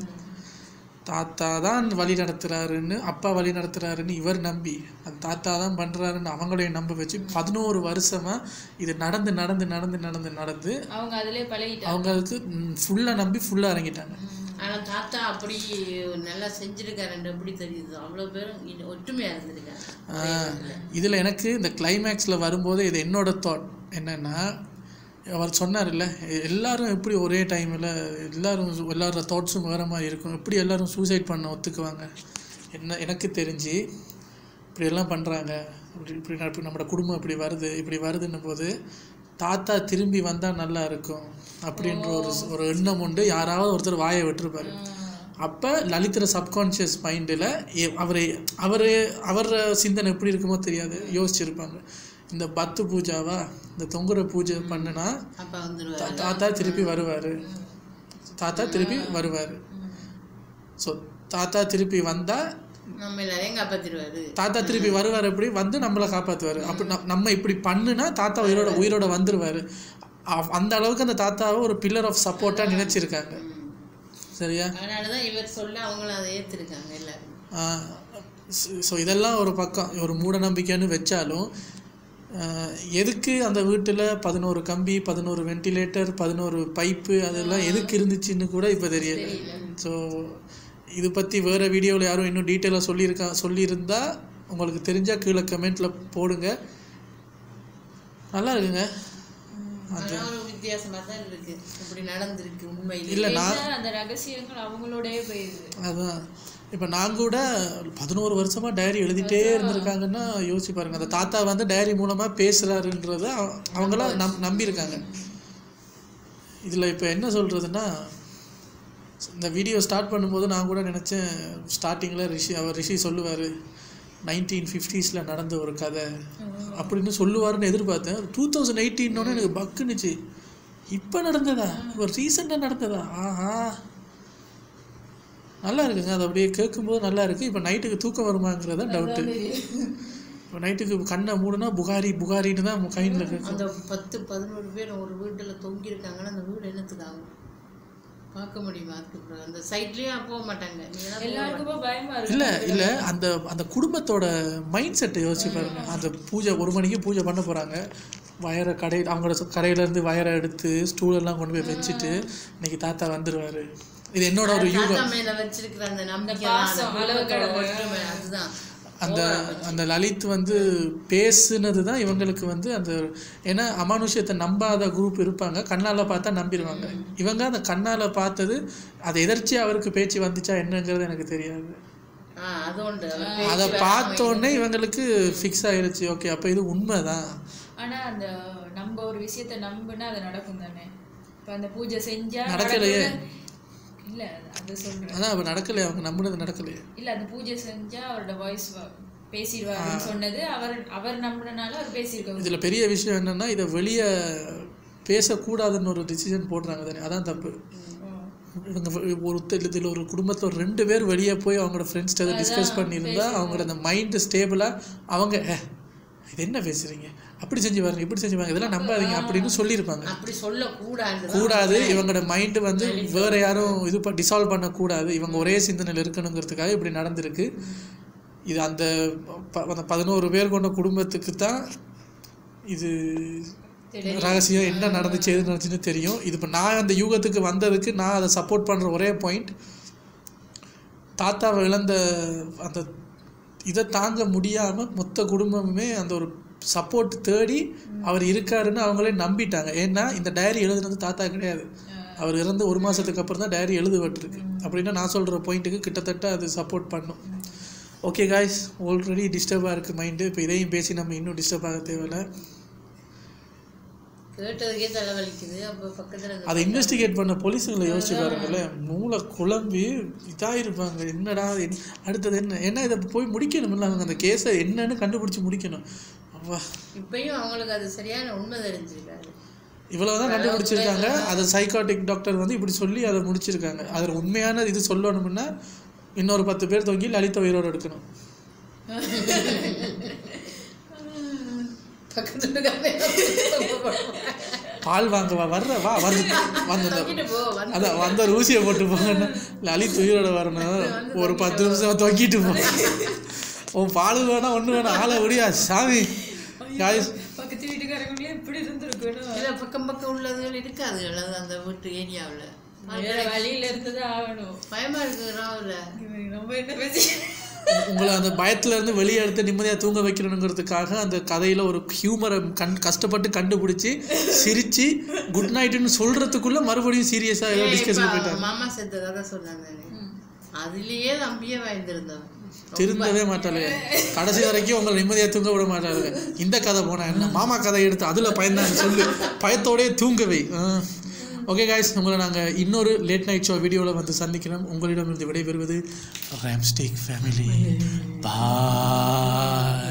தாத்தா தான் வழி நடத்துறாருன்னு அப்பா வழி நடத்துறாருன்னு இவர் நம்பி அந்த தாத்தா தான் பண்ணுறாருன்னு அவங்களையும் நம்ப வச்சு பதினோரு வருஷமா இது நடந்து நடந்து நடந்து நடந்து நடந்து அவங்க அதிலே பழகிட்டாங்க அவங்களுக்கு ஃபுல்லாக நம்பி ஃபுல்லாக இறங்கிட்டாங்க ஆனா தாத்தா அப்படி நல்லா செஞ்சிருக்காருன்ற எப்படி தெரியுது அவ்வளவு பேரும் இ- ஒற்றுமையா இருந்திருக்காங்க இதில் எனக்கு இந்த கிளைமேக்ஸில் வரும்போது இது என்னோட தாட் என்னன்னா அவர் சொன்னார்ல எ- எல்லாரும் எப்படி ஒரே டைமில் எல்லாரும் சு- எல்லாரோட தாட்ஸும் வேறு மாதிரி இருக்கும் எப்படி எல்லாரும் சூசைட் பண்ண ஒத்துக்குவாங்க என்ன எனக்கு தெரிஞ்சு இப்படி எல்லாம் பண்ணுறாங்க இப்படி இப்படி ந- இப்படி நம்மளோட குடும்பம் இப்படி வருது இப்படி வருதுன்னும் போது தாத்தா திரும்பி வந்தால் நல்லா இருக்கும் அப்படின்ற ஒரு ஸ்- ஒரு எண்ணம் உண்டு யாராவது ஒருத்தர் வாயை விட்டுருப்பாரு அப்போ லலிதர சப்கான்ஷியஸ் மைண்டில் அவரை அவர் அவர் சிந்தனை எப்படி இருக்குமோ தெரியாது யோசிச்சிருப்பாங்க இந்த பத்து பூஜாவா இந்த தொங்குற பூஜை பண்ணுனா அப்பா வந்துருவாரு தா- தாத்தா திருப்பி வருவார் தாத்தா திருப்பி வருவார் ஸோ தாத்தா திருப்பி வந்தால் நம்ம எல்லாரையும் காப்பாத்திடுவாரு தாத்தா திருப்பி வருவார் எப்படி வந்து நம்மளை காப்பாற்றுவார் அப்படி நம்- நம்ம இப்படி பண்ணுனா தாத்தா உயிரோட உயிரோட வந்துருவார் அந்த அளவுக்கு அந்த தாத்தாவை ஒரு பில்லர் ஆஃப் சப்போர்ட்டாக நினச்சிருக்காங்க சரியா அதனாலதான் இவர் சொல்ல அவங்களும் அதை ஏத்திருக்காங்க எல்லாரும் ஸோ இதெல்லாம் ஒரு பக்கம் ஒரு மூட நம்பிக்கைன்னு வச்சாலும் ஆஹ், எதுக்கு அந்த வீட்டில் பதினோரு கம்பி பதினோரு வென்டிலேட்டர் பதினோரு பைப்பு அதெல்லாம் எதுக்கு இருந்துச்சுன்னு கூட இப்போ தெரியல ஸோ இது பற்றி வேறு வீடியோவில் யாரும் இன்னும் டீட்டெயிலாக சொல்லியிருக்கா சொல்லியிருந்தா உங்களுக்கு தெரிஞ்சால் கீழே கமெண்ட்டில் போடுங்க நல்லா இருக்குங்க ஆனா ஒரு வித்தியாசமா தான் இருக்கு இப்படி நடந்திருக்கு உண்மையிலே இல்லை நான் என்ன அந்த ரகசியங்கள் அவங்களோடயே போயிருது அதான் இப்போ நான் கூட பதினோரு வருஷமாக டைரி எழுதிட்டே இருந்திருக்காங்கன்னா யோசிச்சு பாருங்க அந்த தாத்தா வந்து டைரி மூலமாக பேசுகிறாருன்றத அவங்களாம் நம் நம்பியிருக்காங்க இதில் இப்போ என்ன சொல்கிறதுன்னா இந்த வீடியோ ஸ்டார்ட் பண்ணும்போது நான் கூட நினச்சேன் ஸ்டார்டிங்கில் ரிஷி அவர் ரிஷி சொல்லுவார் நைன்டீன் ஃபிஃப்டிஸில் நடந்த ஒரு கதை அப்படின்னு சொல்லுவாருன்னு எதிர்பார்த்தேன் டூ தௌசண்ட் எயிட்டீன்னொன்னே எனக்கு பக்குனுச்சு இப்போ நடந்ததா ஒரு ரீசெண்டாக நடந்ததா ஆஹா நல்லா இருக்குங்க அது அப்படியே கேட்கும்போது நல்லா இருக்குது இப்போ நைட்டுக்கு தூக்கம் வருமாங்கிறத டவுட்டு இப்போ நைட்டுக்கு கண்ணை மூடுனா புகாரி புகாரின்னு தான் கைண்டில் கேட்கும் அந்த பத்து பதினோரு பேர் ஒரு வீட்டுல தொங்கி இருக்காங்கன்னா அந்த வீடு என்னத்துக்கு ஆகும் பார்க்க முடியுமா அதுக்கப்புறம் அந்த சைட்லயும் போக மாட்டாங்க நீங்க தான் போக எல்லாருக்குமே பயமா இருக்கு இல்லை இல்லை அந்த அந்த குடும்பத்தோட மைண்ட் செட்டை யோசிச்சு பாருங்க அந்த பூஜை ஒரு மணிக்கு பூஜை பண்ண போகிறாங்க வயரை கடை அவங்களோட கடையிலேருந்து வயரை எடுத்து ஸ்டூலெல்லாம் கொண்டு போய் வச்சுட்டு இன்னைக்கு தாத்தா வந்துடுவார் இது என்னோட ஒரு யூகம் தாத்தா மேல வச்சிருக்கிற அந்த நம்பிக்கை பாசம், அளவுக்கடமை. ஒற்றுமை அதுதான் அந்த அந்த லலித் வந்து பேசுனது தான் இவங்களுக்கு வந்து அந்த ஏன்னா அமானுஷ்யத்தை நம்பாத குரூப் இருப்பாங்க கண்ணால் பார்த்தா நம்பிடுவாங்க இவங்க அந்த கண்ணால் பார்த்தது அது எதர்ச்சியாக அவருக்கு பேச்சு வந்துச்சா என்னங்கிறது எனக்கு தெரியாது ஆ அது உண்டு அவர் அதை பேச்சு பார்த்த உடனே இவங்களுக்கு ஃபிக்ஸ் ஆயிருச்சு ஓகே அப்போ இது உண்மைதான் ஆனா அந்த நம்ம ஒரு விஷயத்த நம்புனா அது நடக்கும் தானே இப்ப அந்த பூஜை செஞ்சா நடக்கலையே. நடக்கும்னு- இல்ல அது சொல்றேன் அதான் அப்போ நடக்கலையே அவங்க நம்பினது நடக்கலையே இல்ல அந்த பூஜை செஞ்சா அவரோட வாய்ஸ் பேசிடுவாருன்னு சொன்னது அவர் அவர் நம்பினால அவர் பேசியிருக்காரு இதில் பெரிய விஷயம் என்னன்னா இதை வெளியே பேசக்கூடாதுன்னு ஒரு டிசிஷன் போடுறாங்க தானே அதான் தப்பு இவங்க ஒருத்தர் இதில் ஒரு குடும்பத்தில் ஒரு ரெண்டு பேர் வெளியே போய் அவங்களோட ஃப்ரெண்ட்ஸ்ட்டு அதை டிஸ்கஸ் பண்ணியிருந்தா அவங்களோட அந்த மைண்டு ஸ்டேபிளாக அவங்க "ஏ, இது என்ன பேசுகிறீங்க அப்படி செஞ்சு பாருங்க இப்படி செஞ்சு பாருங்க இதெல்லாம் நம்பாதீங்க அப்படின்னு சொல்லியிருப்பாங்க அப்படி சொல்லக்கூடாது கூடாது இவங்களோட மைண்டு வந்து வேற யாரும் இது டிசால்வ் பண்ணக்கூடாது இவங்க ஒரே சிந்தனையில் இருக்கணுங்கிறதுக்காக இப்படி நடந்திருக்கு இது அந்த ப- அந்த பதினோரு பேர் கொண்ட குடும்பத்துக்கு தான் இது ரகசியம் என்ன நடந்துச்சு எது நடந்துச்சுன்னு தெரியும் இது இப்போ நான் அந்த யூகத்துக்கு வந்ததுக்கு நான் அதை சப்போர்ட் பண்ணுற ஒரே பாயிண்ட் தாத்தாவை இழந்த அந்த இதை தாங்க முடியாமல் மொத்த குடும்பமுமே அந்த ஒரு சப்போர்ட் தேடி அவர் இருக்காருன்னு அவங்களே நம்பிட்டாங்க ஏன்னா இந்த டைரி எழுதுனது தாத்தா கிடையாது அவர் இறந்து ஒரு மாதத்துக்கு அப்புறம் தான் டைரி எழுதப்பட்டிருக்கு அப்படின்னா நான் சொல்கிற பாயிண்ட்டுக்கு கிட்டத்தட்ட அது சப்போர்ட் பண்ணும் ஓகே காய்ஸ் ஆல்ரெடி டிஸ்டர்பாக இருக்குது மைண்டு இப்போ இதையும் பேசி நம்ம இன்னும் டிஸ்டர்ப் ஆக தேவையில்லை கேட்டதுக்கே தலைவலிக்குது அப்போ பக்கத்துல இந்த அதை இன்வெஸ்டிகேட் பண்ண போலீஸுங்களை யோசிச்சு பாருங்களேன் மூளை குழம்பி இதாயிருப்பாங்க என்னடா என்- அடுத்தது என்ன என்ன இதை போய் முடிக்கணும்ல அவங்க அந்த கேஸை என்னன்னு கண்டுபிடிச்சி முடிக்கணும் அப்பா இப்பயும் அவங்களுக்கு அது சரியான உண்மை தெரிஞ்சிருக்காரு இவ்வளவுதான் கண்டுபிடிச்சிருக்காங்க அதை சைக்காட்டிக் டாக்டர் வந்து இப்படி சொல்லி அதை முடிச்சிருக்காங்க அதில் உண்மையான இது சொல்லணும்னா இன்னொரு பத்து பேர் தொங்கி லலித உயிரோடு எடுக்கணும் பக்கத்துல இருக்காங்க பால் வாங்க வா வர்ற வா வந்து வந்து அந்த- போ வந்து அதான் வந்த ஒரு ஊசியை போட்டு போங்கன்னா லலித் உயிரோட வரணும் ஒரு பத்து நிமிஷம் தொங்கிட்டு போ உன் பால் வேணாம் ஒன்று வேணாம் ஆளை விடியா சாமி காய்ஸ் பக்கத்து வீட்டுக்காரங்களே இப்படி இருந்திருக்கணும் இல்ல பக்கம் பக்கம் உள்ளதுகள் இருக்காது அது அந்த வீட்டு ஏரியாவுல வேற வழியில இருந்துதான் ஆகணும் பயமா இருக்கு ராவுல நம்ம என்ன பேசி உங்களை அந்த பயத்துல இருந்து வெளியே எடுத்து நிம்மதியா தூங்க வைக்கணுங்கிறதுக்காக அந்த கதையில ஒரு ஹியூமரை கண் கஷ்டப்பட்டு கண்டுபிடிச்சி சிரிச்சு குட் நைட்டுன்னு சொல்றதுக்குள்ள மறுபடியும் சீரியஸா ஏதோ டிஸ்கஸ் போயிட்டாங்க மாமா செத்த கதை சொன்னாங்க அதுலயே நம்பியே வாய்ந்திருந்தோம் திருந்தவே மாட்டாளே கடைசி வரைக்கும் உங்களை நிம்மதியா தூங்க விட மாட்டாங்க இந்த கதை போனா என்ன மாமா கதை எடுத்து அதுல பயந்தாங்க சொல்லு பயத்தோடயே தூங்கவை ஓகே காய்ஸ் உங்களை நாங்கள் இன்னொரு லேட் நைட் ஷோ வீடியோவில் வந்து சந்திக்கிறோம் உங்களிடமிருந்து விடைபெறுவது ராம்ஸ்டேக் ஃபேமிலி பாய்